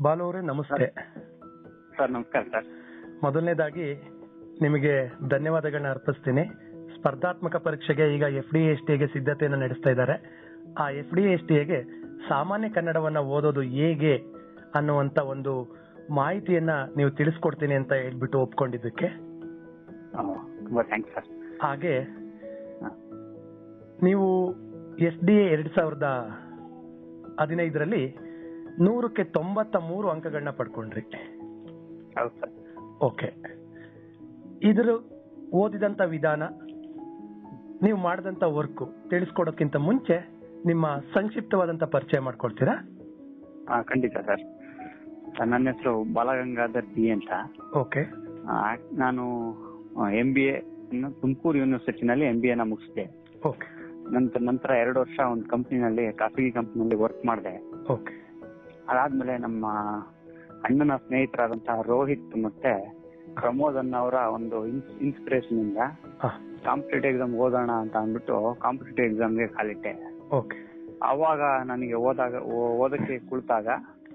ಬಾಲು ಅವರೇ ನಮಸ್ತೆ ಸರ್ ನಮಸ್ಕಾರ ಸರ್ ಮೊದಲನೇದಾಗಿ ನಿಮಗೆ ಧನ್ಯವಾದಗಳನ್ನ ಅರ್ಪಿಸ್ತೀನಿ ಸ್ಪರ್ಧಾತ್ಮಕ ಪರೀಕ್ಷೆಗೆ ಈಗ ಎಫ್ ಡಿ ಎಸ್ ಟಿಗೆ ಸಿದ್ಧತೆಯನ್ನು ನಡೆಸ್ತಾ ಇದ್ದಾರೆ ಆ ಎಫ್ ಡಿ ಎಸ್ ಟಿಗೆ ಸಾಮಾನ್ಯ ಕನ್ನಡವನ್ನ ಓದೋದು ಹೇಗೆ ಅನ್ನುವಂತ ಒಂದು ಮಾಹಿತಿಯನ್ನ ನೀವು ತಿಳಿಸ್ಕೊಡ್ತೀನಿ ಅಂತ ಹೇಳ್ಬಿಟ್ಟು ಒಪ್ಕೊಂಡಿದ್ದಕ್ಕೆ ಆ, ತುಂಬಾ ಥ್ಯಾಂಕ್ಸ್ ಸರ್ ಹಾಗೆ ಹಾ. ನೀವು ಎಸ್ ಡಿ ಎ ಎರಡ್ ಸಾವಿರದ ಹದಿನೈದರಲ್ಲಿ ನೂರಕ್ಕೆ ತೊಂಬತ್ತ ಮೂರು ಅಂಕಗಳನ್ನ ಪಡ್ಕೊಂಡ್ರಿ ಹೌದು ಸರ್ ಓಕೆ ಇದ್ರ ಓದಿದಂತ ವಿಧಾನ ನೀವು ಮಾಡಿದಂತ ವರ್ಕ್ ತಿಳಿಸ್ಕೊಡೋಕ್ಕಿಂತ ಮುಂಚೆ ನಿಮ್ಮ ಸಂಕ್ಷಿಪ್ತವಾದಂತ ಪರಿಚಯ ಮಾಡ್ಕೊಳ್ತೀರಾ ಆ, ಖಂಡಿತ ಸರ್ ಸರ್, ನನ್ನ ಹೆಸರು ಬಾಲಗಂಗಾಧರ್ ಬಿ ಅಂತ ಓಕೆ ಆ, ನಾನು ಎಂ ಬಿ ಎ ತುಮಕೂರು ಯೂನಿವರ್ಸಿಟಿನಲ್ಲಿ ಎಂ ಬಿ ಎನ ಮುಗಿಸಿದೆ ಓಕೆ ನಂತರ ನಂತರ ಎರಡು ವರ್ಷ ಒಂದು ಕಂಪ್ನಿನಲ್ಲಿ ಖಾಸಗಿ ಕಂಪ್ನಿನಲ್ಲಿ ವರ್ಕ್ ಮಾಡಿದೆ ಓಕೆ ಅದಾದ್ಮೇಲೆ ನಮ್ಮ ಅಣ್ಣನ ಸ್ನೇಹಿತರಾದಂತಹ ರೋಹಿತ್ ಮತ್ತೆ ಪ್ರಮೋದ್ ಅನ್ನೋರ ಒಂದು ಇನ್ಸ್ಪಿರೇಷನ್ ಇಂದ ಹಾ ಕಾಂಪಿಟೇಟಿವ್ ಎಕ್ಸಾಮ್ ಓದೋಣ ಅಂತ ಅಂದ್ಬಿಟ್ಟು ಕಾಂಪಿಟೇಟಿವ್ ಎಕ್ಸಾಮ್ಗೆ ಕಾಲಿಟ್ಟೆ ಓಕೆ ಅವಾಗ ನನಗೆ ಓದಾಗ ಓ- ಓದಕ್ಕೆ ಕುಳಿತಾಗ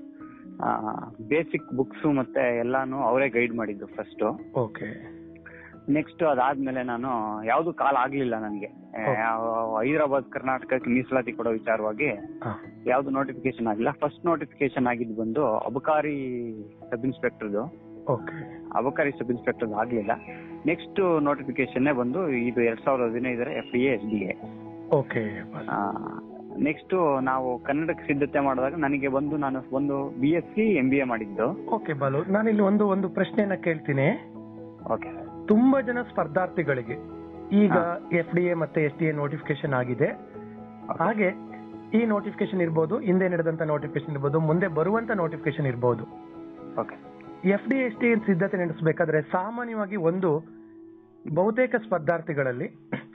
ಬೇಸಿಕ್ ಬುಕ್ಸ್ ಮತ್ತೆ ಎಲ್ಲಾನು ಅವರೇ ಗೈಡ್ ಮಾಡಿದ್ದು ಫಸ್ಟ್ ಓಕೆ ನೆಕ್ಸ್ಟ್ ಅದಾದ್ಮೇಲೆ ನಾನು ಯಾವ್ದು ಕಾಲ್ ಆಗ್ಲಿಲ್ಲ ನನಗೆ ಹೈದರಾಬಾದ್ ಕರ್ನಾಟಕಕ್ಕೆ ಮೀಸಲಾತಿ ಕೊಡೋ ವಿಚಾರವಾಗಿ ಹಾ ಯಾವ್ದು ನೋಟಿಫಿಕೇಶನ್ ಆಗಿಲ್ಲ ಫಸ್ಟ್ ನೋಟಿಫಿಕೇಶನ್ ಆಗಿದ್ದು ಬಂದು ಅಬಕಾರಿ ಸಬ್ ಇನ್ಸ್ಪೆಕ್ಟರ್ದು ಓಕೆ ಅಬಕಾರಿ ಸಬ್ ಇನ್ಸ್ಪೆಕ್ಟರ್ ಆಗ್ಲಿಲ್ಲ ನೆಕ್ಸ್ಟ್ ನೋಟಿಫಿಕೇಶನ್ ಬಂದು ಇದು ಎರಡ್ ಸಾವಿರದ ಹದಿನೈದರ F D S D A okay next ನಾವು ಕನ್ನಡಕ್ಕೆ ಸಿದ್ಧತೆ ಮಾಡಿದಾಗ ನನಗೆ ಬಂದು ನಾನು ಒಂದು B S C M B A ಮಾಡಿದ್ದು ಓಕೆ ಬಾಲು ನಾನಿಲ್ಲಿ ಒಂದು ಒಂದು ಪ್ರಶ್ನೆಯನ್ನ ಕೇಳ್ತೀನಿ ಓಕೆ ತುಂಬಾ ಜನ ಸ್ಪರ್ಧಾರ್ಥಿಗಳಿಗೆ ಈಗ ಎಫ್ ಡಿ ಎ ಮತ್ತೆ ಎಸ್ ಡಿ ಎ ನೋಟಿಫಿಕೇಶನ್ ಆಗಿದೆ ಹಾಗೆ ಈ ನೋಟಿಫಿಕೇಶನ್ ಇರ್ಬೋದು ಹಿಂದೆ ನಡೆದಂತ ನೋಟಿಫಿಕೇಶನ್ ಇರ್ಬೋದು ಮುಂದೆ ಬರುವಂತ ನೋಟಿಫಿಕೇಶನ್ ಇರ್ಬೋದು okay F D S T ಸಿದ್ಧತೆ ನಡೆಸಬೇಕಾದ್ರೆ ಸಾಮಾನ್ಯವಾಗಿ ಒಂದು ಬಹುತೇಕ ಸ್ಪರ್ಧಾರ್ಥಿಗಳಲ್ಲಿ